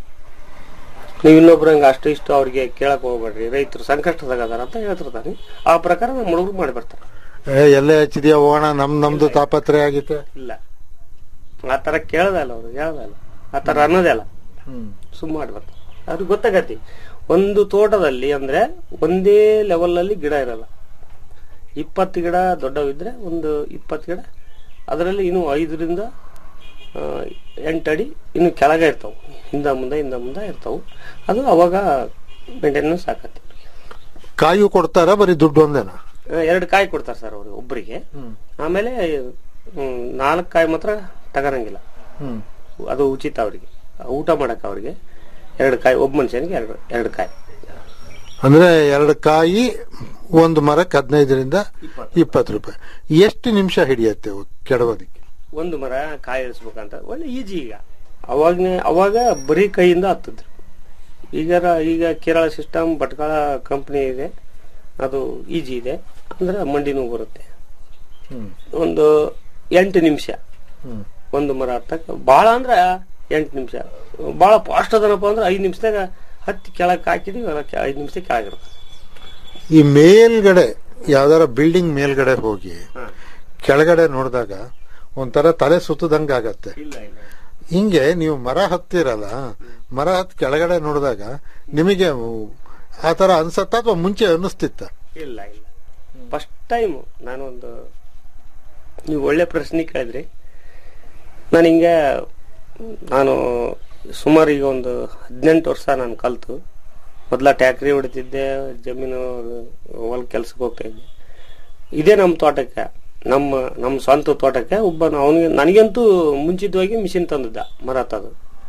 ನೀವು ಇನ್ನೊಬ್ರು ಹಂಗ ಅಷ್ಟು ಇಷ್ಟು ಅವ್ರಿಗೆ ಕೇಳಕ್ ಹೋಗ್ಬೇಡ್ರಿ ರೈತರು ಸಂಕಷ್ಟದಾಗ ಅದಾರ ಅಂತ ಹೇಳ್ತಿರ್ತಾನೆ ಆ ಪ್ರಕಾರ ನಮ್ಮ ಹುಡುಗರು ಮಾಡಿ ಬರ್ತಾರೆ ಏ, ಎಲ್ಲೇ ಹಚ್ಚಿದ್ಯಾ ಹೋಗೋಣ ನಮ್ ನಮ್ದು ತಾಪತ್ರೆ ಆಗಿತ್ತೆ ಇಲ್ಲ ಆ ತರ ಕೇಳದಲ್ಲ ಅವ್ರು ಹೇಳದಲ್ಲ ಆ ತರ ಅನ್ನೋದೇ ಅಲ್ಲ ಸುಮ್ಮ ಮಾಡ್ಬಾರ್ದು ಅವ್ರಿಗೆ ಗೊತ್ತಾಗತಿ ಒಂದು ತೋಟದಲ್ಲಿ ಅಂದ್ರೆ ಒಂದೇ ಲೆವೆಲ್ ಅಲ್ಲಿ ಗಿಡ ಇರಲ್ಲ ಇಪ್ಪತ್ತು ಗಿಡ ದೊಡ್ಡವಿದ್ರೆ ಒಂದು ಇಪ್ಪತ್ತು ಗಿಡ ಅದರಲ್ಲಿ ಇನ್ನು ಐದರಿಂದ ಆ, ಎಂಟು ಅಡಿ ಇನ್ನು ಕೆಳಗೆ ಇರ್ತಾವು ಹಿಂದ ಮುಂದೆ ಹಿಂದ ಮುಂದೆ ಇರ್ತಾವು ಅದು ಅವಾಗ ಮೇಂಟೆನೆನ್ಸ್ ಆಕತಿ ಕಾಯು ಕೊಡ್ತಾರ ಬರೀ ದುಡ್ಡು ಒಂದೇನಾ ಎರಡು ಕಾಯಿ ಕೊಡ್ತಾರೆ ಸರ್ ಅವ್ರಿಗೆ ಒಬ್ಬರಿಗೆ ಆಮೇಲೆ ಹ್ಮ್, ನಾಲ್ಕು ಕಾಯಿ ಮಾತ್ರ ತಗೊಳಂಗಿಲ್ಲ ಅದು ಉಚಿತ ಅವರಿಗೆ ಊಟ ಮಾಡಕ್ ಅವ್ರಿಗೆ ಎರಡು ಕಾಯಿ ಒಬ್ಬ ಮನುಷ್ಯನಿಗೆ ಎರಡು ಎರಡು ಕಾಯಿ ಅಂದ್ರೆ ಎರಡು ಕಾಯಿ ಒಂದು ಮರಕ್ಕೆ ಹದಿನೈದರಿಂದ ಇಪ್ಪತ್ತು ರೂಪಾಯಿ ಎಷ್ಟು ನಿಮಿಷ ಹಿಡಿಯತ್ತೆ ಅವು ಕೆಡವೋದಿಕ್ಕೆ ಒಂದು ಮರ ಕಾಯಿ ಇಳಿಸ್ಬೇಕಂತ ಒಳ್ಳೆ ಈಜಿ ಈಗ ಅವಾಗನೇ ಅವಾಗ ಬರೀ ಕೈಯಿಂದ ಹತ್ತಿದ್ರು ಈಗ ಈಗ ಕೇರಳ ಸಿಸ್ಟಮ್ ಭಟ್ಕಳ ಕಂಪನಿ ಇದೆ ಅದು ಈಜಿ ಇದೆ ಅಂದ್ರೆ ಮಂಡಿನೂ ಬರುತ್ತೆ ಒಂದು ಎಂಟು ನಿಮಿಷ ಒಂದು ಮರ ಹತ್ತಕ್ಕೆ ಭಾಳ ಅಂದ್ರೆ ಎಂಟು ನಿಮಿಷ ಭಾಳ ಫಾಸ್ಟ್ ಅದನಪ್ಪ ಅಂದ್ರೆ ಐದು ನಿಮಿಷದಾಗ ಹತ್ತಿ ಕೆಳಗೆ ಹಾಕಿದೀವಿ ಐದು ನಿಮಿಷ ಕೆಳಗಿರುತ್ತೆ ಈ ಮೇಲ್ಗಡೆ ಯಾವ್ದಾರ ಬಿಲ್ಡಿಂಗ್ ಮೇಲ್ಗಡೆ ಹೋಗಿ ಕೆಳಗಡೆ ನೋಡಿದಾಗ ಒಂಥರ ತಲೆ ಸುತ್ತದಂಗ ಆಗತ್ತೆ ಇಲ್ಲ ಇಲ್ಲ ಹಿಂಗೆ ನೀವು ಮರ ಹತ್ತಿರಲ್ಲ ಮರ ಹತ್ತಿ ಕೆಳಗಡೆ ನೋಡಿದಾಗ ನಿಮಗೆ ಆ ತರ ಅನ್ಸತ್ತ ಅಥವಾ ಮುಂಚೆ ಅನ್ನಿಸ್ತಿತ್ತ ಇಲ್ಲ ಇಲ್ಲ ಫಸ್ಟ್ ಟೈಮ್ ನಾನೊಂದು ನೀವು ಒಳ್ಳೆ ಪ್ರಶ್ನೆ ಕೇಳಿದ್ರಿ ನಾನು ಹಿಂಗೆ ನಾನು ಸುಮಾರು ಈಗ ಒಂದು ಹದಿನೆಂಟು ವರ್ಷ ನಾನು ಕಲ್ತು ಮೊದಲ ಟ್ಯಾಕ್ರಿ ಹೊಡಿತಿದ್ದೆ ಜಮೀನು ಹೊಲ ಕೆಲ್ಸಕ್ಕೆ ಹೋಗ್ತಾ ಇದ್ದೆ ಇದೇ ನಮ್ಮ ತೋಟಕ್ಕೆ ನಮ್ಮ ನಮ್ಮ ಸ್ವಂತ ತೋಟಕ್ಕೆ ಒಬ್ಬ ಅವನಿಗೆ ನನಗಂತೂ ಮುಂಚಿತವಾಗಿ ಮಿಷಿನ್ ತಂದಿದ್ದ ಮರ ತದು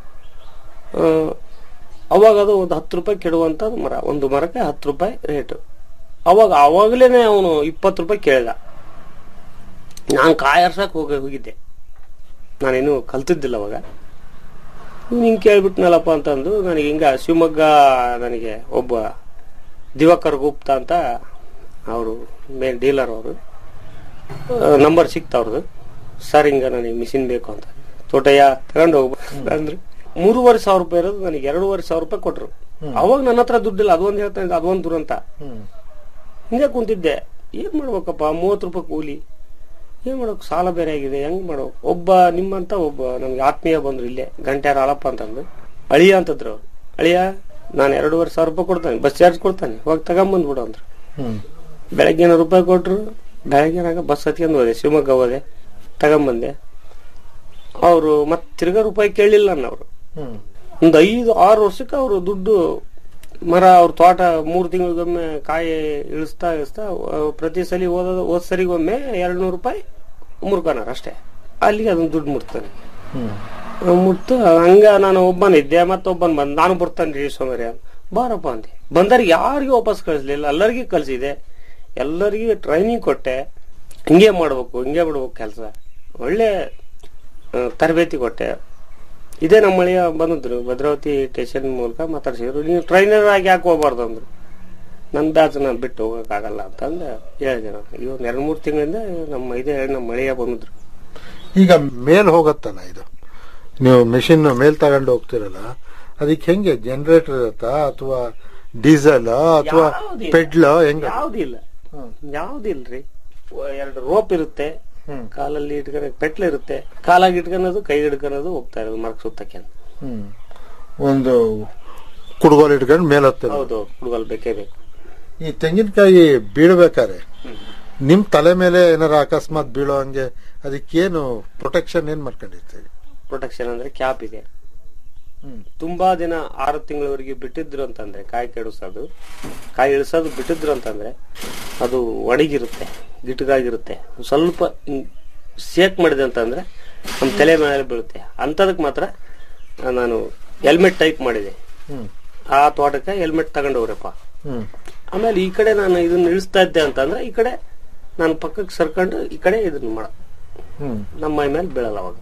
ಅವಾಗ ಅದು ಒಂದು ಹತ್ತು ರೂಪಾಯಿ ಕೆಡುವಂಥದ್ದು ಮರ ಒಂದು ಮರಕ್ಕೆ ಹತ್ತು ರೂಪಾಯಿ ರೇಟು ಅವಾಗ ಅವಾಗಲೇ ಅವನು ಇಪ್ಪತ್ತು ರೂಪಾಯಿ ಕೇಳಿದ ನಾನು ಕಾಯರ್ಸಕ್ ಹೋಗಿ ಹೋಗಿದ್ದೆ ನಾನೇನು ಕಲ್ತಿದ್ದಿಲ್ಲ ಅವಾಗ ಇವ್ನು ಹಿಂಗೆ ಕೇಳ್ಬಿಟ್ನಲ್ಲಪ್ಪ ಅಂತಂದು ನನಗೆ ಹಿಂಗ ಶಿವಮೊಗ್ಗ ನನಗೆ ಒಬ್ಬ ದಿವಾಕರ್ ಗುಪ್ತಾ ಅಂತ ಅವರು ಮೇನ್ ಡೀಲರ್ ಅವರು ನಂಬರ್ ಸಿಕ್ತ ಅವ್ರದ್ದು ಸರ್ ಹಿಂಗ ನನಗೆ ಮಿಷಿನ್ ಬೇಕು ಅಂತ ತೋಟಯ್ಯ ತಗೊಂಡು ಹೋಗ್ಬೇಕು ಅಂದ್ರೆ ಮೂರುವರೆ ಸಾವಿರ ರೂಪಾಯಿ ಇರೋದು ನನಗೆ ಎರಡೂವರೆ ಸಾವಿರ ರೂಪಾಯಿ ಕೊಟ್ರು ಅವಾಗ ನನ್ನ ಹತ್ರ ದುಡ್ಡಿಲ್ಲ ಅದೊಂದು ಹೇಳ್ತಾ ಇದ್ದೆ ಅದೊಂದು ದುರಂತ ಹಿಂಗೆ ಕುಂತಿದ್ದೆ ಏನ್ ಮಾಡ್ಬೇಕಪ್ಪ ಮೂವತ್ತು ರೂಪಾಯಿ ಕೂಲಿ ಏನ್ ಮಾಡೋಕ್ ಸಾಲ ಬೇರೆ ಆಗಿದೆ ಹೆಂಗ್ ಮಾಡೋ ಒಬ್ಬ ನಿಮ್ಮಂತ ಒಬ್ಬ ನಮ್ಗೆ ಆತ್ಮೀಯ ಬಂದ್ರು ಇಲ್ಲೇ ಗಂಟ್ಯಾರ ಹಾಳಪ್ಪ ಅಂತಂದು ಅಳಿಯ ಅಂತಂದ್ರು ಅವ್ರು. ಅಳಿಯ ನಾನು ಎರಡೂವರೆ ಸಾವಿರ ರೂಪಾಯಿ ಕೊಡ್ತಾನೆ ಬಸ್ ಚಾರ್ಜ್ ಕೊಡ್ತಾನೆ ಹೋಗಿ ತಗೊಂಬಂದ್ಬಿಡು ಅಂದ್ರು ಬೆಳಗ್ಗೆ ರೂಪಾಯಿ ಕೊಟ್ರು ಬೆಳಗ್ಗೆನಾಗ ಬಸ್ ಹತ್ಕೊಂಡು ಹೋದೆ ಶಿವಮೊಗ್ಗ ಹೋದೆ ತಗೊಂಬಂದೆ ಅವರು ಮತ್ತೆ ತಿರ್ಗಾ ರೂಪಾಯಿ ಕೇಳಲಿಲ್ಲ ಅವರು ಒಂದು ಐದು ಆರು ವರ್ಷಕ್ಕೆ ಅವರು ದುಡ್ಡು ಮರ ಅವ್ರ ತೋಟ ಮೂರು ತಿಂಗಳಿಗೊಮ್ಮೆ ಕಾಯಿ ಇಳಿಸ್ತಾ ಇಳಿಸ್ತಾ ಆ, ಪ್ರತಿ ಸಲ ಓದ ಹೋದ್ ಸರಿಗೊಮ್ಮೆ ಎರಡು ನೂರು ರೂಪಾಯಿ ಮುರ್ಕನಾರ ಅಷ್ಟೇ ಅಲ್ಲಿಗೆ ಅದನ್ನ ದುಡ್ಡು ಮುಟ್ತಾನೆ ಮುಟ್ಟು ಹಂಗ ನಾನು ಒಬ್ಬನಿದ್ದೆ ಮತ್ತೊಬ್ಬನ್ ಬಂದ್ ನಾನು ಬರ್ತಾನೆ ರೀ ಸೋಮರಿ ಅಂತ ಬಾರಪ್ಪ ಅಂದೆ ಬಂದವ್ರಿಗೆ ಯಾರಿಗೂ ವಾಪಸ್ ಕಳಿಸ್ಲಿಲ್ಲ ಎಲ್ಲರಿಗೂ ಕಳ್ಸಿದೆ ಎಲ್ಲರಿಗೂ ಟ್ರೈನಿಂಗ್ ಕೊಟ್ಟೆ ಹಿಂಗೆ ಮಾಡ್ಬೇಕು ಹಿಂಗೆ ಬಿಡ್ಬೇಕು ಕೆಲಸ ಒಳ್ಳೆ ಆ, ತರಬೇತಿ ಕೊಟ್ಟೆ ಇದೇ ನಮ್ಮ ಮಳೆಯ ಬಂದಿದ್ರು ಭದ್ರಾವತಿ ಸ್ಟೇಷನ್ ಮೂಲಕ ಮಾತಾಡ್ಸಿದ್ರು ನೀವು ಟ್ರೈನರ್ ಆಗಿ ಯಾಕೆ ಹೋಗ್ಬಾರ್ದು ಅಂದ್ರು ನನ್ನ ಬ್ಯಾಚ್ ನಾನು ಬಿಟ್ಟು ಹೋಗಕ್ಕಾಗಲ್ಲ ಅಂತಂದು ಹೇಳಿದೆ ನಾನು ಈಗ ಒಂದು ಎರಡು ಮೂರು ತಿಂಗಳಿಂದ ನಮ್ಮ ಇದೇ ನಮ್ಮ ಮಳೆಯ ಬಂದಿದ್ರು ಈಗ ಮೇಲ್ ಹೋಗತ್ತಲ್ಲ ಇದು ನೀವು ಮೆಷಿನ್ ಮೇಲ್ ತಗೊಂಡು ಹೋಗ್ತಿರಲ್ಲ ಅದಕ್ಕೆ ಹೆಂಗೆ ಜನರೇಟರ್ ಇರತ್ತಾ ಅಥವಾ ಡೀಸೆಲ್ ಅಥವಾ ಯಾವ್ದಿಲ್ಲ. ಪೆಡ್ಲ್ ಹೆಂಗ ಯಾವ್ದಿಲ್ಲ ಯಾವ್ದಿಲ್ರಿ ಎರಡು ರೋಪ್ ಇರುತ್ತೆ ಕಾಲಲ್ಲಿ ಇಟ್ಕೊಂಡು ಪೆಟ್ಲು ಇರುತ್ತೆ ಕಾಲಾಗಿ ಇಟ್ಕೊಳೋದು ಕೈ ಹಿಡ್ಕೊಳೋದು ಹೋಗ್ತಾ ಇರೋದು ಮರಕ್ ಸುತ್ತಕ್ಕೆ ಅಂತ ಹ್ಮ್ ಒಂದು ಕುಡುಗೋಲು ಇಟ್ಕೊಂಡು ಮೇಲೆ ಹತ್ತೋದು. ಹೌದು ಹುಡುಗಲ್ ಬೇಕೇ ಬೇಕು ಈ ತೆಂಗಿನಕಾಯಿ ಬೀಳ್ಬೇಕಾರೆ ನಿಮ್ ತಲೆ ಮೇಲೆ ಏನಾರ ಅಕಸ್ಮಾತ್ ಬೀಳೋ ಹಂಗೆ ಅದಕ್ಕೇನು ಪ್ರೊಟೆಕ್ಷನ್ ಏನ್ ಮಾಡ್ಕೊಂಡಿರ್ತೀವಿ ಪ್ರೊಟೆಕ್ಷನ್ ಅಂದ್ರೆ ಕ್ಯಾಪ್ ಇದೆ ತುಂಬಾ ದಿನ ಆರು ತಿಂಗಳವರೆಗೆ ಬಿಟ್ಟಿದ್ರು ಅಂತಂದ್ರೆ ಕಾಯಿ ಕೆಡಿಸೋದು ಕಾಯಿ ಇಳಿಸೋದು ಬಿಟ್ಟಿದ್ರು ಅಂತಂದ್ರೆ ಅದು ಒಣಗಿರುತ್ತೆ ಗಿಟಗಾಗಿರುತ್ತೆ ಸ್ವಲ್ಪ ಸೇಕ್ ಮಾಡಿದೆ ಅಂತಂದ್ರೆ ನಮ್ಮ ತಲೆ ಮೇಲೆ ಬೀಳುತ್ತೆ ಅಂತದಕ್ಕೆ ಮಾತ್ರ ಆ, ನಾನು ಹೆಲ್ಮೆಟ್ ಟೈಪ್ ಮಾಡಿದೆ ಆ ತೋಟಕ್ಕೆ ಹೆಲ್ಮೆಟ್ ತಗೊಂಡವ್ರಪ್ಪ ಹ್ಮ್ ಆಮೇಲೆ ಈ ಕಡೆ ನಾನು ಇದನ್ನ ಇಳಿಸ್ತಾ ಇದ್ದೆ ಅಂತಂದ್ರೆ ಈ ಕಡೆ ನಾನು ಪಕ್ಕಕ್ಕೆ ಸರ್ಕೊಂಡು ಈ ಕಡೆ ಇದನ್ನ ಮಾಡ ಹ್ಮ್ ನಮ್ಮ ಮೈ ಮೇಲೆ ಬೀಳಲ್ಲ ಅವಾಗ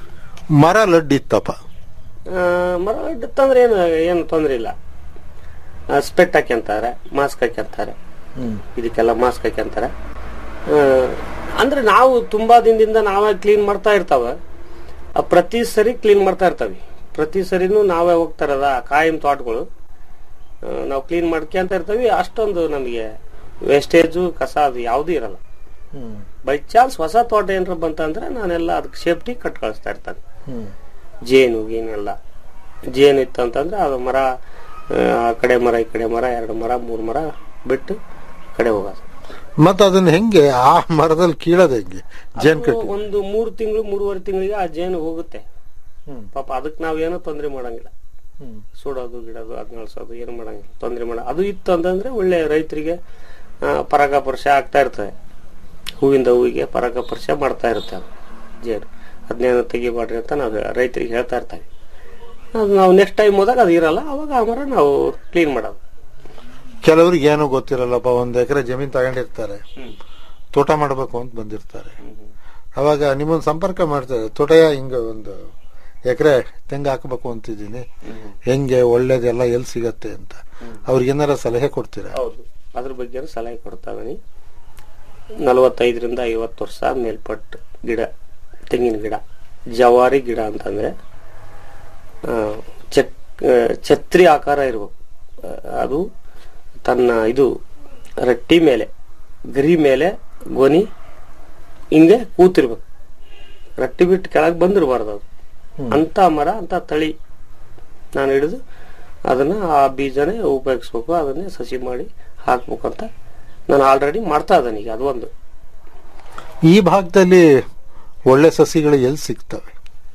ಮರ ಲಡ್ಡಿತ್ತಪ್ಪ ಆ, ಮರ ಇತ್ತಂದ್ರೆ ಏನು ಏನು ತೊಂದ್ರೆ ಇಲ್ಲ ಸ್ಪೆಟ್ ಹಾಕ್ಯಂತಾರೆ ಮಾಸ್ಕ್ ಹಾಕ್ಯಂತಾರೆ ಹ್ಮ್ ಇದಕ್ಕೆಲ್ಲ ಮಾಸ್ಕ್ ಹಾಕ್ಯಂತಾರೆ ಆ, ಅಂದ್ರೆ ನಾವು ತುಂಬಾ ದಿನದಿಂದ ನಾವೇ ಕ್ಲೀನ್ ಮಾಡ್ತಾ ಇರ್ತಾವ ಆ, ಪ್ರತಿ ಸರಿ ಕ್ಲೀನ್ ಮಾಡ್ತಾ ಇರ್ತಾವೆ ಪ್ರತಿ ಸರಿನೂ ನಾವೇ ಹೋಗ್ತಾ ಇರೋದ ಕಾಯಂ ತೋಟಗಳು ಆ, ನಾವು ಕ್ಲೀನ್ ಮಾಡ್ಕೊಂತ ಇರ್ತೀವಿ ಅಷ್ಟೊಂದು ನಮಗೆ ವೇಸ್ಟೇಜು ಕಸ ಅದು ಯಾವುದೂ ಇರಲ್ಲ ಹ್ಮ್ ಬೈ ಚಾನ್ಸ್ ಹೊಸ ತೋಟ ಏನಾರ ಬಂತಂದ್ರೆ ನಾನೆಲ್ಲ ಅದಕ್ಕೆ ಸೇಫ್ಟಿ ಕಟ್ ಕಳಿಸ್ತಾ ಇರ್ತಾನೆ ಹ್ಮ್ ಜೇನು ಗೀನೆಲ್ಲ ಜೇನು ಇತ್ತು ಅಂತಂದ್ರೆ ಅದು ಮರ ಆ, ಆ ಕಡೆ ಮರ ಈ ಕಡೆ ಮರ ಎರಡು ಮರ ಮೂರು ಮರ ಬಿಟ್ಟು ಆ ಕಡೆ ಹೋಗೋದು ಮತ್ತ ಅದನ್ನ ಹೆಂಗೆ ಆ ಮರದಲ್ಲಿ ಕೀಳೋದು ಹೆಂಗೆ ಜೇನ್ ಅದು ಕಟ್ಟಿ ಒಂದು ಮೂರು ತಿಂಗಳು ಮೂರುವರೆ ತಿಂಗಳಿಗೆ ಆ ಜೇನು ಹೋಗುತ್ತೆ ಹ್ಮ್. ಪಾಪ ಅದಕ್ಕೆ ನಾವೇನು ತೊಂದರೆ ಮಾಡಂಗಿಲ್ಲ ಹ್ಮ್. ಸುಡೋದು ಗಿಡೋದು ಅದ್ ನಳ್ಸೋದು ಏನು ಮಾಡಂಗಿಲ್ಲ ತೊಂದರೆ ಮಾಡ ಅದು ಇತ್ತು ಅಂತಂದ್ರೆ ಒಳ್ಳೆ ರೈತರಿಗೆ ಆ, ಪರಾಗಸ್ಪರ್ಶ ಆಗ್ತಾ ಇರ್ತದೆ ಹೂವಿಂದ ಹೂವಿಗೆ ಪರಾಗಸ್ಪರ್ಶ ಮಾಡ್ತಾ ಇರುತ್ತೆ ಅದು ಜೇನು ಅದನ್ನೇನು ತೆಗಿಬಾಡ್ರಿ ಅಂತ ನಾವು ರೈತರಿಗೆ ಹೇಳ್ತಾ ಇರ್ತೀವಿ ಅದು ನಾವು ನೆಕ್ಸ್ಟ್ ಟೈಮ್ ಹೋದಾಗ ಅದು ಇರಲ್ಲ ಅವಾಗ ಆ ಮರ ನಾವು ಕ್ಲೀನ್ ಮಾಡೋದು ಕೆಲವ್ರಿಗೆ ಏನು ಗೊತ್ತಿರಲ್ಲಪ್ಪ ಒಂದ್ ಎಕರೆ ಜಮೀನ್ ತಗೊಂಡಿರ್ತಾರೆ ತೋಟ ಮಾಡಬೇಕು ಅಂತ ಬಂದಿರ್ತಾರೆ ಅವಾಗ ನಿಮ್ಮನ್ನ ಸಂಪರ್ಕ ಮಾಡ್ತಾರೆ ತೋಟಯ ಹಿಂಗ ಒಂದು ಎಕರೆ ತೆಂಗು ಹಾಕಬೇಕು ಅಂತಿದ್ದೀನಿ ಹೆಂಗೆ ಒಳ್ಳೇದೆಲ್ಲ ಎಲ್ಲಿ ಸಿಗತ್ತೆ ಅಂತ ಅವ್ರಿಗೆ ಏನಾರ ಸಲಹೆ ಕೊಡ್ತೀರಾ ಹೌದು ಅದ್ರ ಬಗ್ಗೆ ಸಲಹೆ ಕೊಡ್ತಾ ಇದೀನಿ ನಲವತ್ತೈದರಿಂದ ಐವತ್ತು ವರ್ಷ ಮೇಲ್ಪಟ್ಟು ಗಿಡ ತೆಂಗಿನ ಗಿಡ ಜವಾರಿ ಗಿಡ ಅಂತಂದ್ರೆ ಆ, ಚಕ್ ಆ, ಛತ್ರಿ ಆಕಾರ ಇರ್ಬೇಕು ಆ, ಅದು ತನ್ನ ಇದು ರಟ್ಟಿ ಮೇಲೆ ಗರಿ ಮೇಲೆ ಗೊನಿ ಹಿಂಗೆ ಕೂತಿರ್ಬೇಕು ರಟ್ಟಿ ಬಿಟ್ಟು ಕೆಳಗೆ ಬಂದಿರಬಾರ್ದು ಅದು ಅಂತ ಮರ ಅಂತ ತಳಿ ನಾನು ಹಿಡಿದು ಅದನ್ನ ಆ ಬೀಜನೇ ಉಪಯೋಗಿಸ್ಬೇಕು ಅದನ್ನೇ ಸಸಿ ಮಾಡಿ ಹಾಕ್ಬೇಕು ಅಂತ ನಾನು ಆಲ್ರೆಡಿ ಮಾಡ್ತಾ ಇದ್ದೇನೆ ಈಗ ಅದು ಒಂದು ಈ ಭಾಗದಲ್ಲಿ ಒಳ್ಳೆ ಸಸಿಗಳು ಎಲ್ಲಿ ಸಿಗ್ತವೆ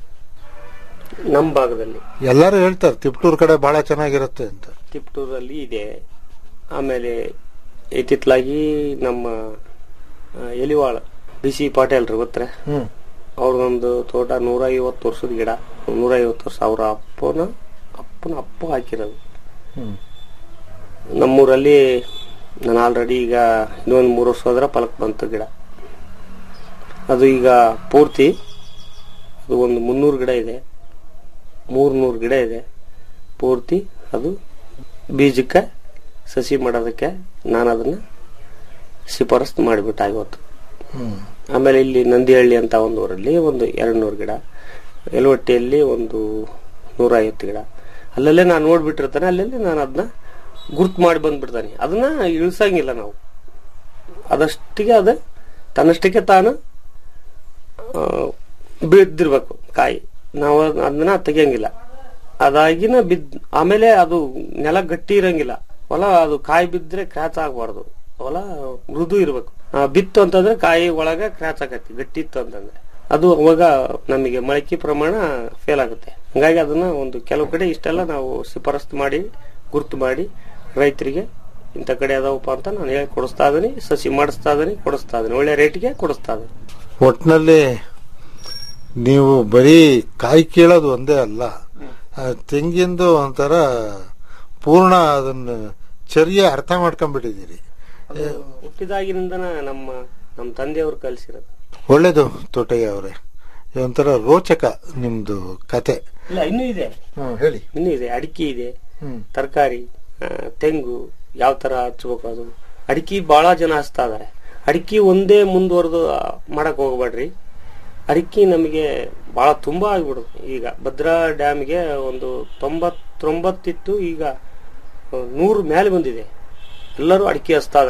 ನಮ್ಮ ಭಾಗದಲ್ಲಿ ಎಲ್ಲರೂ ಹೇಳ್ತಾರೆ ತಿಪ್ಟೂರ್ ಕಡೆ ಬಹಳ ಚೆನ್ನಾಗಿರುತ್ತೆ ಅಂತ ತಿಪ್ಟೂರಲ್ಲಿ ಇದೆ ಆಮೇಲೆ ಇತ್ತಿತ್ತಲಾಗಿ ನಮ್ಮ ಆ, ಎಲಿವಾಳ ಬಿ ಸಿ ಪಾಟೀಲ್ರು ಗೊತ್ತರ ಹ್ಮ್ ಅವ್ರದೊಂದು ತೋಟ ನೂರ ಐವತ್ತು ವರ್ಷದ ಗಿಡ ನೂರ ಐವತ್ತು ವರ್ಷ ಅವ್ರ ಅಪ್ಪನ ಅಪ್ಪನ ಅಪ್ಪ ಹಾಕಿರೋದು ಹ್ಮ್ ನಮ್ಮೂರಲ್ಲಿ ನಾನು ಆಲ್ರೆಡಿ ಈಗ ಇನ್ನೊಂದು ಮೂರು ವರ್ಷ ಹೋದ್ರೆ ಫಲಕ್ ಬಂತು ಗಿಡ ಅದು ಈಗ ಪೂರ್ತಿ ಅದು ಒಂದು ಮುನ್ನೂರು ಗಿಡ ಇದೆ ಮೂರ್ನೂರು ಗಿಡ ಇದೆ ಪೂರ್ತಿ ಅದು ಬೀಜಕ್ಕೆ ಸಸಿ ಮಾಡೋದಕ್ಕೆ ನಾನು ಅದನ್ನ ಶಿಫಾರಸ್ತು ಮಾಡಿಬಿಟ್ಟು ಇವತ್ತು ಆಮೇಲೆ ಇಲ್ಲಿ ನಂದಿಹಳ್ಳಿ ಅಂತ ಒಂದು ಊರಲ್ಲಿ ಒಂದು ಎರಡು ನೂರು ಗಿಡ ಯಲವಟ್ಟಿಯಲ್ಲಿ ಒಂದು ನೂರ ಐವತ್ತು ಗಿಡ ಅಲ್ಲಲ್ಲೇ ನಾನು ನೋಡ್ಬಿಟ್ಟಿರ್ತಾನೆ ಅಲ್ಲಲ್ಲೇ ನಾನು ಅದನ್ನ ಗುರ್ತು ಮಾಡಿ ಬಂದ್ಬಿಡ್ತಾನೆ ಅದನ್ನ ಇಳಿಸಂಗಿಲ್ಲ ನಾವು ಅದಷ್ಟಿಗೆ ಅದು ತನ್ನಷ್ಟಕ್ಕೆ ತಾನು ಆ, ಬಿದ್ದಿರ್ಬೇಕು ಕಾಯಿ ನಾವು ಅದನ್ನ ತೆಗಿಯಂಗಿಲ್ಲ ಅದಾಗಿನ ಬಿದ್ ಆಮೇಲೆ ಅದು ನೆಲ ಗಟ್ಟಿ ಇರಂಗಿಲ್ಲ ಹೊಲ ಅದು ಕಾಯಿ ಬಿದ್ರೆ ಕ್ರ್ಯಾಚ್ ಆಗಬಾರ್ದು ಹೊಲ ಮೃದು ಇರ್ಬೇಕು ಆ, ಬಿತ್ತು ಅಂತಂದ್ರೆ ಕಾಯಿ ಒಳಗ ಕ್ರ್ಯಾಚ್ ಆಗತ್ತೆ ಗಟ್ಟಿ ಇತ್ತು ಅಂತಂದ್ರೆ ಅದು ಅವಾಗ ನಮಗೆ ಮೊಳಕೆ ಪ್ರಮಾಣ ಫೇಲ್ ಆಗುತ್ತೆ ಹಂಗಾಗಿ ಅದನ್ನ ಒಂದು ಕೆಲವು ಕಡೆ ಇಷ್ಟೆಲ್ಲ ನಾವು ಶಿಫಾರಸ್ತು ಮಾಡಿ ಗುರ್ತು ಮಾಡಿ ರೈತರಿಗೆ ಇಂಥ ಕಡೆ ಅದಾವಪ್ಪ ಅಂತ ನಾನು ಹೇಳಿ ಕೊಡಿಸ್ತಾ ಇದೀನಿ ಸಸಿ ಮಾಡಿಸ್ತಾ ಇದೀನಿ ಕೊಡಿಸ್ತಾ ಇದೀನಿ ಒಳ್ಳೆ ರೇಟ್ಗೆ ಕೊಡಿಸ್ತಾ ಇದೀನಿ ಒಟ್ನಲ್ಲಿ ನೀವು ಬರೀ ಕಾಯಿ ಕೀಳೋದು ಒಂದೇ ಅಲ್ಲ ಆ ತೆಂಗಿಂದು ಒಂಥರ ಪೂರ್ಣ ಅದನ್ನ ಚರ್ಯ ಅರ್ಥ ಮಾಡ್ಕೊಂಡ್ಬಿಟ್ಟಿದ್ದೀರಿ ಅದು ಹುಟ್ಟಿದಾಗಿನಿಂದ ನಮ್ಮ ನಮ್ಮ ತಂದೆಯವರು ಕಲಿಸಿರೋದು ಒಳ್ಳೇದು ತೋಟಯ್ಯ ಅವರೇ ಒಂಥರ ರೋಚಕ ನಿಮ್ದು ಕತೆ ಇಲ್ಲ ಇನ್ನೂ ಇದೆ ಹ್ಮ್ ಹೇಳಿ ಇನ್ನೂ ಇದೆ ಅಡಿಕೆ ಇದೆ ಹ್ಮ್ ತರಕಾರಿ ತೆಂಗು ಯಾವ ತರ ಹಚ್ಬೇಕು ಅದು ಅಡಿಕೆ ಬಹಳ ಜನ ಹಚ್ತಾ ಇದಾರೆ ಅಡಿಕೆ ಒಂದೇ ಮುಂದುವರೆದು ಮಾಡಕ್ ಹೋಗ್ಬೇಡ್ರಿ ಅಡಿಕೆ ನಮಗೆ ಬಹಳ ತುಂಬಾ ಆಗ್ಬಿಡುತ್ತೆ ಈಗ ಭದ್ರಾ ಡ್ಯಾಮ್ಗೆ ಒಂದು ತೊಂಬತ್ತೊಂಬತ್ತಿತ್ತು ಈಗ ಆ, ನೂರು ಮೇಲೆ ಬಂದಿದೆ ಎಲ್ಲರೂ ಅಡಿಕೆ ಹಚ್ತಾ ಇದಾರೆ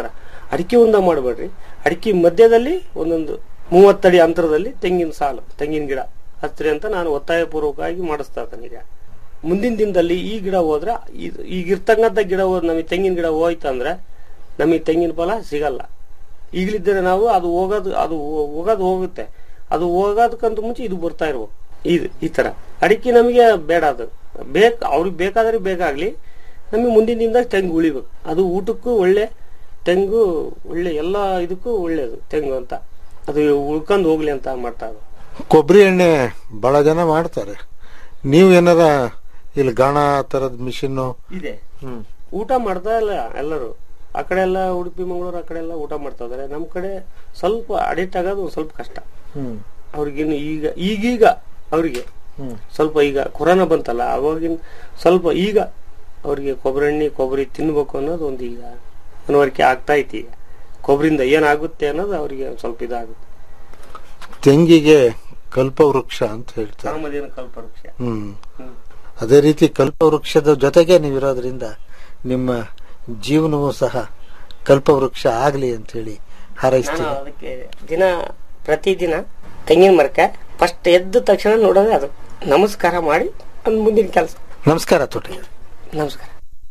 ಅಡಿಕೆ ಒಂದ ಮಾಡಬೇಡ್ರಿ ಅಡಿಕೆ ಮಧ್ಯದಲ್ಲಿ ಒಂದೊಂದು ಮೂವತ್ತಡಿ ಅಂತರದಲ್ಲಿ ತೆಂಗಿನ ಸಾಲು ತೆಂಗಿನ ಗಿಡ ಹಚ್ಚ್ರಿ ಅಂತ ನಾನು ಒತ್ತಾಯ ಪೂರ್ವಕವಾಗಿ ಮಾಡಿಸ್ತಾ ಇದ್ದೇನೆ ಈಗ ಮುಂದಿನ ದಿನದಲ್ಲಿ ಈ ಗಿಡ ಹೋದ್ರೆ ಇದು- ಈಗ ಇರ್ತಕ್ಕಂಥ ಗಿಡ ಹೋದ್ ನಮಗೆ ತೆಂಗಿನ ಗಿಡ ಹೋಯ್ತಂದ್ರೆ ನಮಗೆ ತೆಂಗಿನ ಫಲ ಸಿಗಲ್ಲ ಈಗಲಿದ್ದರೆ ನಾವು ಅದು ಹೋಗೋದು ಅದು ಹೋ- ಹೋಗೋದು ಹೋಗುತ್ತೆ ಅದು ಹೋಗೋದಕ್ಕಂತ ಮುಂಚೆ ಇದು ಬರ್ತಾ ಇರ್ಬೇಕು ಇದು ಈ ತರ ಅಡಿಕೆ ನಮಗೆ ಬೇಡ ಅದು ಬೇಕ ಅವ್ರಿಗೆ ಬೇಕಾದ್ರೆ ಬೇಕಾಗ್ಲಿ ನಮಗೆ ಮುಂದಿನ ದಿನದಾಗ ತೆಂಗು ಉಳಿಬೇಕು ಅದು ಊಟಕ್ಕೂ ಒಳ್ಳೆ ತೆಂಗು ಒಳ್ಳೆ ಎಲ್ಲ ಇದಕ್ಕೂ ಒಳ್ಳೇದು ತೆಂಗು ಅಂತ ಅದು ಉಳ್ಕೊಂಡು ಹೋಗ್ಲಿ ಅಂತ ಮಾಡ್ತಾ ಇರೋದು ಕೊಬ್ಬರಿ ಎಣ್ಣೆ ಬಹಳ ಜನ ಮಾಡ್ತಾರೆ ನೀವು ಏನಾರ ಇಲ್ಲಿ ಗಾಣ ತರದ ಮಿಷಿನ್ ಇದೆ ಊಟ ಮಾಡ್ತಾ ಇಲ್ಲ ಎಲ್ಲರೂ ಆ ಕಡೆ ಎಲ್ಲ ಉಡುಪಿ ಮಂಗಳೂರು ಆ ಕಡೆ ಎಲ್ಲ ಊಟ ಮಾಡ್ತಾ ಇದಾರೆ ನಮ್ ಕಡೆ ಸ್ವಲ್ಪ ಅಡಿಕ್ಟ್ ಆಗೋದು ಒಂದ್ ಸ್ವಲ್ಪ ಕಷ್ಟ ಅವ್ರಿಗಿನ್ನು ಈಗ ಈಗೀಗ ಅವರಿಗೆ ಸ್ವಲ್ಪ ಈಗ ಕೊರೋನಾ ಬಂತಲ್ಲ ಅವಾಗಿನ ಸ್ವಲ್ಪ ಈಗ ಅವ್ರಿಗೆ ಕೊಬ್ಬರಿ ಎಣ್ಣೆ ಕೊಬ್ಬರಿ ತಿನ್ಬೇಕು ಅನ್ನೋದು ಒಂದು ಈಗ ಮನವರಿಕೆ ಆಗ್ತಾ ಐತಿ ಈಗ ಕೊಬ್ಬರಿಂದ ಏನಾಗುತ್ತೆ ಅನ್ನೋದು ಅವರಿಗೆ ಸ್ವಲ್ಪ ಇದಾಗುತ್ತೆ ತೆಂಗಿಗೆ ಕಲ್ಪವೃಕ್ಷ ಅಂತ ಹೇಳ್ತಾರೆ ಕಾಮಧೇನು ಕಲ್ಪವೃಕ್ಷ ಹ್ಮ್ ಅದೇ ರೀತಿ ಕಲ್ಪವೃಕ್ಷದ ಜೊತೆಗೆ ನೀವಿರೋದ್ರಿಂದ ನಿಮ್ಮ ಜೀವನವೂ ಸಹ ಕಲ್ಪವೃಕ್ಷ ಆಗ್ಲಿ ಅಂತ ಹೇಳಿ ನಾನು ಹಾರೈಸ್ತೀನಿ ಅದಕ್ಕೆ ದಿನ ಪ್ರತಿದಿನ ತೆಂಗಿನ ಮರಕ್ಕೆ ಫಸ್ಟ್ ಎದ್ದ ತಕ್ಷಣ ನೋಡೋದೇ ಅದು ನಮಸ್ಕಾರ ಮಾಡಿ ಅಂದ್ ಮುಂದಿನ ಕೆಲಸ ನಮಸ್ಕಾರ ತೋಟಿ ನಮಸ್ಕಾರ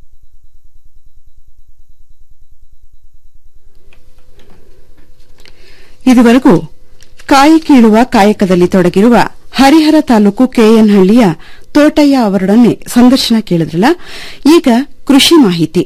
ಇದುವರೆಗೂ ಕಾಯಿ ಕೀಳುವ ಕಾಯಕದಲ್ಲಿ ತೊಡಗಿರುವ ಹರಿಹರ ತಾಲೂಕು ಕೆಎನ್ಹಳ್ಳಿಯ ತೋಟಯ್ಯ ಅವರೊಡನೆ ಸಂದರ್ಶನ ಕೇಳಿದ್ರಲ್ಲ ಈಗ ಕೃಷಿ ಮಾಹಿತಿ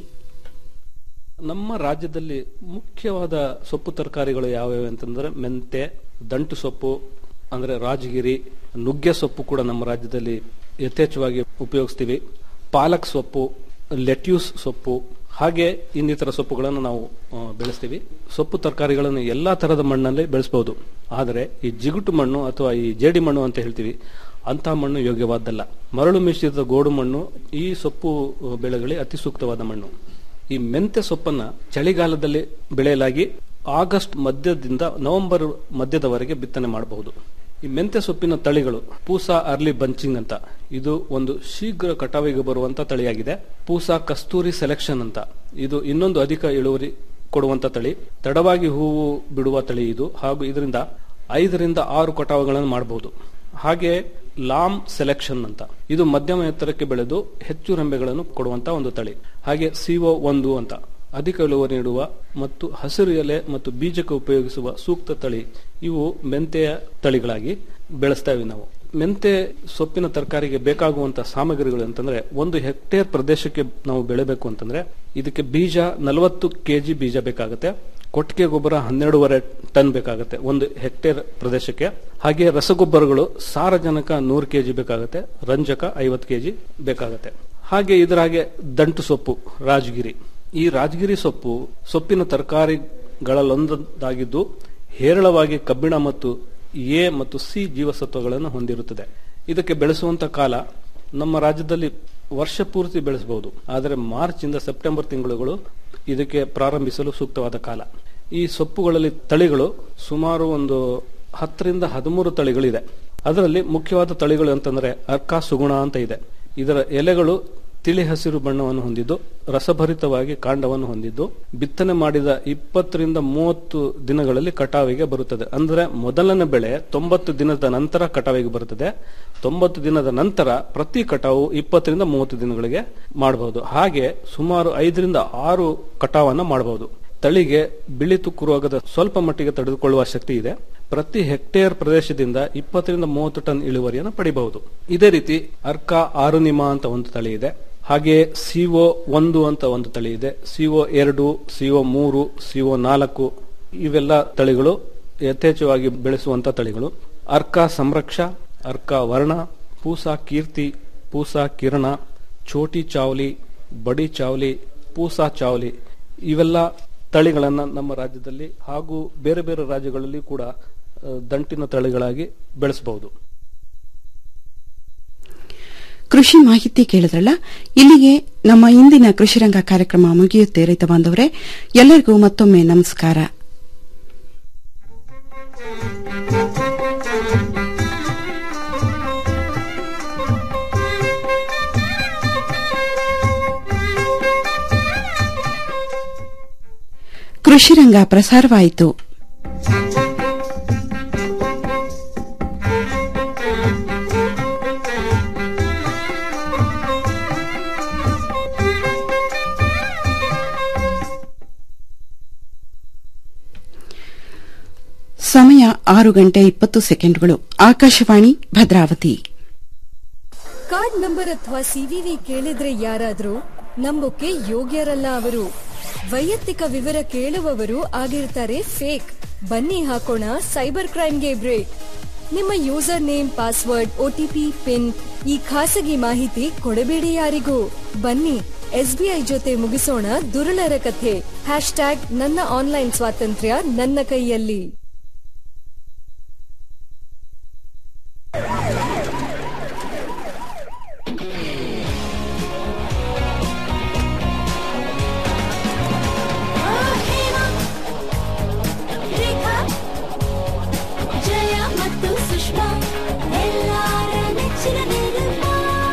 ನಮ್ಮ ರಾಜ್ಯದಲ್ಲಿ ಮುಖ್ಯವಾದ ಸೊಪ್ಪು ತರಕಾರಿಗಳು ಯಾವ್ಯಾವ ಅಂತಂದ್ರೆ ಮೆಂತೆ ದಂಟು ಸೊಪ್ಪು ಅಂದ್ರೆ ರಾಜಗಿರಿ ನುಗ್ಗೆ ಸೊಪ್ಪು ಕೂಡ ನಮ್ಮ ರಾಜ್ಯದಲ್ಲಿ ಯಥೇಚ್ಛವಾಗಿ ಉಪಯೋಗಿಸ್ತೀವಿ ಪಾಲಕ್ ಸೊಪ್ಪು ಲೆಟ್ಯೂಸ್ ಸೊಪ್ಪು ಹಾಗೆ ಇನ್ನಿತರ ಸೊಪ್ಪುಗಳನ್ನು ನಾವು ಆ, ಬೆಳೆಸ್ತೀವಿ ಸೊಪ್ಪು ತರಕಾರಿಗಳನ್ನು ಎಲ್ಲಾ ತರದ ಮಣ್ಣಲ್ಲಿ ಬೆಳೆಸಬಹುದು ಆದರೆ ಈ ಜಿಗುಟು ಮಣ್ಣು ಅಥವಾ ಈ ಜೇಡಿ ಮಣ್ಣು ಅಂತ ಹೇಳ್ತೀವಿ ಅಂತಹ ಮಣ್ಣು ಯೋಗ್ಯವಾದ್ದಲ್ಲ ಮರಳು ಮಿಶ್ರಿತ ಗೋಡು ಮಣ್ಣು ಈ ಸೊಪ್ಪು ಆ, ಬೆಳೆಗಳಿಗೆ ಅತಿ ಸೂಕ್ತವಾದ ಮಣ್ಣು ಈ ಮೆಂತೆ ಸೊಪ್ಪನ್ನ ಚಳಿಗಾಲದಲ್ಲಿ ಬೆಳೆಯಲಾಗಿ ಆಗಸ್ಟ್ ಮಧ್ಯದಿಂದ ನವೆಂಬರ್ ಮಧ್ಯದವರೆಗೆ ಬಿತ್ತನೆ ಮಾಡಬಹುದು ಈ ಮೆಂತೆ ಸೊಪ್ಪಿನ ತಳಿಗಳು ಪೂಸಾ ಅರ್ಲಿ ಬಂಚಿಂಗ್ ಅಂತ ಇದು ಒಂದು ಶೀಘ್ರ ಕಟಾವಿಗೆ ಬರುವಂತ ತಳಿಯಾಗಿದೆ ಪೂಸಾ ಕಸ್ತೂರಿ ಸೆಲೆಕ್ಷನ್ ಅಂತ ಇದು ಇನ್ನೊಂದು ಅಧಿಕ ಇಳುವರಿ ಕೊಡುವಂತ ತಳಿ ತಡವಾಗಿ ಹೂವು ಬಿಡುವ ತಳಿ ಇದು ಹಾಗೂ ಇದರಿಂದ ಐದರಿಂದ ಆರು ಕಟಾವುಗಳನ್ನು ಮಾಡಬಹುದು ಹಾಗೆ ಲಾಮ್ ಸೆಲೆಕ್ಷನ್ ಅಂತ ಇದು ಮಧ್ಯಮ ಎತ್ತರಕ್ಕೆ ಬೆಳೆದು ಹೆಚ್ಚು ರೆಂಬೆಗಳನ್ನು ಕೊಡುವಂತ ಒಂದು ತಳಿ ಹಾಗೆ ಸಿಒ ಒಂದು ಅಂತ ಅಧಿಕ ಇಳುವರಿ ನೀಡುವ ಮತ್ತು ಹಸಿರು ಎಲೆ ಮತ್ತು ಬೀಜಕ್ಕೆ ಉಪಯೋಗಿಸುವ ಸೂಕ್ತ ತಳಿ ಇವು ಮೆಂತೆಯ ತಳಿಗಳಾಗಿ ಬೆಳೆಸ್ತಾವೆ ನಾವು ಮೆಂತೆ ಸೊಪ್ಪಿನ ತರಕಾರಿಗೆ ಬೇಕಾಗುವಂತ ಸಾಮಗ್ರಿಗಳು ಅಂತಂದ್ರೆ ಒಂದು ಹೆಕ್ಟೇರ್ ಪ್ರದೇಶಕ್ಕೆ ನಾವು ಬೆಳೆಬೇಕು ಅಂತಂದ್ರೆ ಇದಕ್ಕೆ ಬೀಜ ನಲವತ್ತು ಕೆಜಿ ಬೀಜ ಬೇಕಾಗುತ್ತೆ ಕೊಟ್ಟಿಗೆ ಗೊಬ್ಬರ ಹನ್ನೆರಡೂವರೆ ಟನ್ ಬೇಕಾಗುತ್ತೆ ಒಂದು ಹೆಕ್ಟೇರ್ ಪ್ರದೇಶಕ್ಕೆ ಹಾಗೆ ರಸಗೊಬ್ಬರಗಳು ಸಾರಜನಕ ನೂರು ಕೆಜಿ ಬೇಕಾಗುತ್ತೆ ರಂಜಕ ಐವತ್ತು ಕೆಜಿ ಬೇಕಾಗುತ್ತೆ ಹಾಗೆ ಇದರ ಹಾಗೆ ದಂಟು ಸೊಪ್ಪು ರಾಜಗಿರಿ ಈ ರಾಜಗಿರಿ ಸೊಪ್ಪು ಸೊಪ್ಪಿನ ತರಕಾರಿಗಳಲ್ಲೊಂದಾಗಿದ್ದು ಹೇರಳವಾಗಿ ಕಬ್ಬಿಣ ಮತ್ತು ಎ ಮತ್ತು ಸಿ ಜೀವಸತ್ವಗಳನ್ನು ಹೊಂದಿರುತ್ತದೆ ಇದಕ್ಕೆ ಬೆಳೆಸುವಂತ ಕಾಲ ನಮ್ಮ ರಾಜ್ಯದಲ್ಲಿ ವರ್ಷ ಪೂರ್ತಿ ಬೆಳೆಸಬಹುದು ಆದರೆ ಮಾರ್ಚ್ ಇಂದ ಸೆಪ್ಟೆಂಬರ್ ತಿಂಗಳುಗಳು ಇದಕ್ಕೆ ಪ್ರಾರಂಭಿಸಲು ಸೂಕ್ತವಾದ ಕಾಲ ಈ ಸೊಪ್ಪುಗಳಲ್ಲಿ ತಳಿಗಳು ಸುಮಾರು ಒಂದು ಹತ್ತರಿಂದ ಹದಿಮೂರು ತಳಿಗಳಿದೆ ಅದರಲ್ಲಿ ಮುಖ್ಯವಾದ ತಳಿಗಳು ಅಂತಂದ್ರೆ ಅರ್ಕಾ ಸುಗುಣ ಅಂತ ಇದೆ ಇದರ ಎಲೆಗಳು ತಿಳಿ ಹಸಿರು ಬಣ್ಣವನ್ನು ಹೊಂದಿದ್ದು ರಸಭರಿತವಾಗಿ ಕಾಂಡವನ್ನು ಹೊಂದಿದ್ದು ಬಿತ್ತನೆ ಮಾಡಿದ ಇಪ್ಪತ್ತರಿಂದ ಮೂವತ್ತು ದಿನಗಳಲ್ಲಿ ಕಟಾವಿಗೆ ಬರುತ್ತದೆ ಅಂದ್ರೆ ಮೊದಲನೇ ಬೆಳೆ ತೊಂಬತ್ತು ದಿನದ ನಂತರ ಕಟಾವಿಗೆ ಬರುತ್ತದೆ ತೊಂಬತ್ತು ದಿನದ ನಂತರ ಪ್ರತಿ ಕಟಾವು ಇಪ್ಪತ್ತರಿಂದ ಮೂವತ್ತು ದಿನಗಳಿಗೆ ಮಾಡಬಹುದು ಹಾಗೆ ಸುಮಾರು ಐದರಿಂದ ಆರು ಕಟಾವನ್ನ ಮಾಡಬಹುದು ತಳಿಗೆ ಬಿಳಿ ತುಕ್ಕು ರೋಗದ ಸ್ವಲ್ಪ ಮಟ್ಟಿಗೆ ತಡೆದುಕೊಳ್ಳುವ ಶಕ್ತಿ ಇದೆ ಪ್ರತಿ ಹೆಕ್ಟೇರ್ ಪ್ರದೇಶದಿಂದ ಇಪ್ಪತ್ತರಿಂದ ಮೂವತ್ತು ಟನ್ ಇಳುವರಿಯನ್ನು ಪಡಿಬಹುದು ಇದೇ ರೀತಿ ಅರ್ಕಾ ಆರುನಿಮಾ ಅಂತ ಒಂದು ತಳಿ ಇದೆ ಹಾಗೆ ಸಿಒ ಒಂದು ಅಂತ ಒಂದು ತಳಿ ಇದೆ ಸಿಒ ಎರಡು ಸಿಒ ಮೂರು ಸಿಒ ನಾಲ್ಕು ಇವೆಲ್ಲ ತಳಿಗಳು ಯಥೇಚ್ಛವಾಗಿ ಬೆಳೆಸುವಂತ ತಳಿಗಳು ಅರ್ಕಾ ಸಂರಕ್ಷ ಅರ್ಕಾ ವರ್ಣ ಪೂಸಾ ಕೀರ್ತಿ ಪೂಸಾ ಕಿರಣ ಚೋಟಿ ಚಾವಲಿ ಬಡಿ ಚಾವಲಿ ಪೂಸಾ ಚಾವಲಿ ಇವೆಲ್ಲ ತಳಿಗಳನ್ನ ನಮ್ಮ ರಾಜ್ಯದಲ್ಲಿ ಹಾಗೂ ಬೇರೆ ಬೇರೆ ರಾಜ್ಯಗಳಲ್ಲಿ ಕೂಡ ಆ, ದಂಟಿನ ತಳಿಗಳಾಗಿ ಬೆಳೆಸಬಹುದು ಕೃಷಿ ಮಾಹಿತಿ ಕೇಳಿದ್ರಲ್ಲ ಇಲ್ಲಿಗೆ ನಮ್ಮ ಇಂದಿನ ಕೃಷಿರಂಗ ಕಾರ್ಯಕ್ರಮ ಮುಗಿಯುತ್ತೆ ರೈತ ಬಾಂಧವರೇ ಎಲ್ಲರಿಗೂ ಮತ್ತೊಮ್ಮೆ ನಮಸ್ಕಾರ ಕೃಷಿರಂಗ ಪ್ರಸಾರವಾಯಿತು ಸಮಯ ಆರು ಗಂಟೆ ಇಪ್ಪತ್ತು ಸೆಕೆಂಡ್ಗಳು ಆಕಾಶವಾಣಿ ಭದ್ರಾವತಿ ಕಾರ್ಡ್ ನಂಬರ್ ಅಥವಾ ಸಿವಿವಿ ಕೇಳಿದ್ರೆ ಯಾರಾದ್ರೂ ನಂಬೋಕೆ ಯೋಗ್ಯರಲ್ಲ ಅವರು ವೈಯಕ್ತಿಕ ವಿವರ ಕೇಳುವವರು ಆಗಿರ್ತಾರೆ ಫೇಕ್ ಬನ್ನಿ ಹಾಕೋಣ ಸೈಬರ್ ಕ್ರೈಮ್ಗೆ ಬ್ರೇಕ್ ನಿಮ್ಮ user name password OTP PIN ಈ ಖಾಸಗಿ ಮಾಹಿತಿ ಕೊಡಬೇಡಿ ಯಾರಿಗೂ ಬನ್ನಿ ಎಸ್ಬಿಐ ಜೊತೆ ಮುಗಿಸೋಣ ದುರುಳರ ಕಥೆ ಹ್ಯಾಶ್ ಟ್ಯಾಗ್ ನನ್ನ ಆನ್ಲೈನ್ ಸ್ವಾತಂತ್ರ್ಯ ನನ್ನ ಕೈಯಲ್ಲಿ ಜಯ ಮತ್ತು ಸುಷ್ಮಾ ಎಲ್ಲಾರ ನೆಚ್ಚಿನ ನಿರ್ಮಾ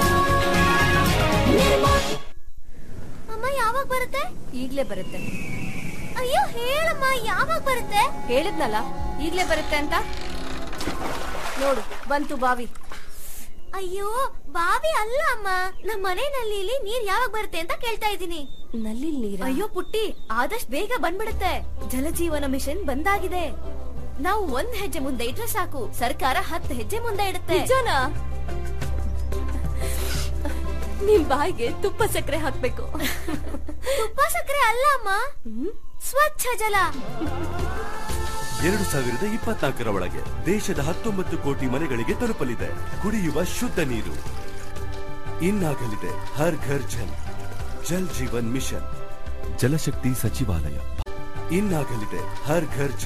ನಿರ್ಮಾ ಅಮ್ಮ ಯಾವಾಗ ಬರುತ್ತೆ ಈಗ್ಲೇ ಬರುತ್ತೆ ಅಯ್ಯೋ ಹೇಳಮ್ಮ ಯಾವಾಗ ಬರುತ್ತೆ ಹೇಳಿದ್ನಲ್ಲ ಈಗ್ಲೇ ಬರುತ್ತೆ ಅಂತ ನೋಡು ಬಂತು ಬಾವಿ ಅಯ್ಯೋ ಬಾವಿ ಅಲ್ಲ ಅಮ್ಮ ನಮ್ಮ ಮನೆ ನಲ್ಲಿಲಿ ನೀರ್ ಯಾವಾಗ ಬರುತ್ತೆ ಅಂತ ಕೇಳ್ತಾ ಇದ್ದೀನಿ ನಲ್ಲಿ ನೀರ ಅಯ್ಯೋ ಪುಟ್ಟಿ ಆದಷ್ಟು ಬೇಗ ಬಂದ್ಬಿಡುತ್ತೆ ಜಲಜೀವನ ಮಿಷನ್ ಬಂದಾಗಿದೆ ನಾವು ಒಂದ್ ಹೆಜ್ಜೆ ಮುಂದೆ ಇಟ್ರೆ ಸಾಕು ಸರ್ಕಾರ ಹತ್ತು ಹೆಜ್ಜೆ ಮುಂದೆ ಇಡುತ್ತೆ ನಿಜನಾ ನಿಮ್ ಬಾಯಿಗೆ ತುಪ್ಪ ಸಕ್ಕರೆ ಹಾಕ್ಬೇಕು ತುಪ್ಪ ಸಕ್ಕರೆ ಅಲ್ಲ ಅಮ್ಮ ಸ್ವಚ್ಛ ಜಲ ಎರಡು ಸಾವಿರದ ಇಪ್ಪತ್ನಾಲ್ಕರ ಒಳಗೆ ದೇಶದ ಹತ್ತೊಂಬತ್ತು ಕೋಟಿ ಮನೆಗಳಿಗೆ ತಲುಪಲಿದೆ ಕುಡಿಯುವ ಶುದ್ಧ ನೀರು ಇನ್ನಾಗಲಿದೆ ಹರ್ ಘರ್ ಜಲ್ ಜಲ್ ಜೀವನ್ ಮಿಷನ್ ಜಲಶಕ್ತಿ ಸಚಿವಾಲಯ ಇನ್ನಾಗಲಿದೆ ಹರ್ ಘರ್ ಜಲ್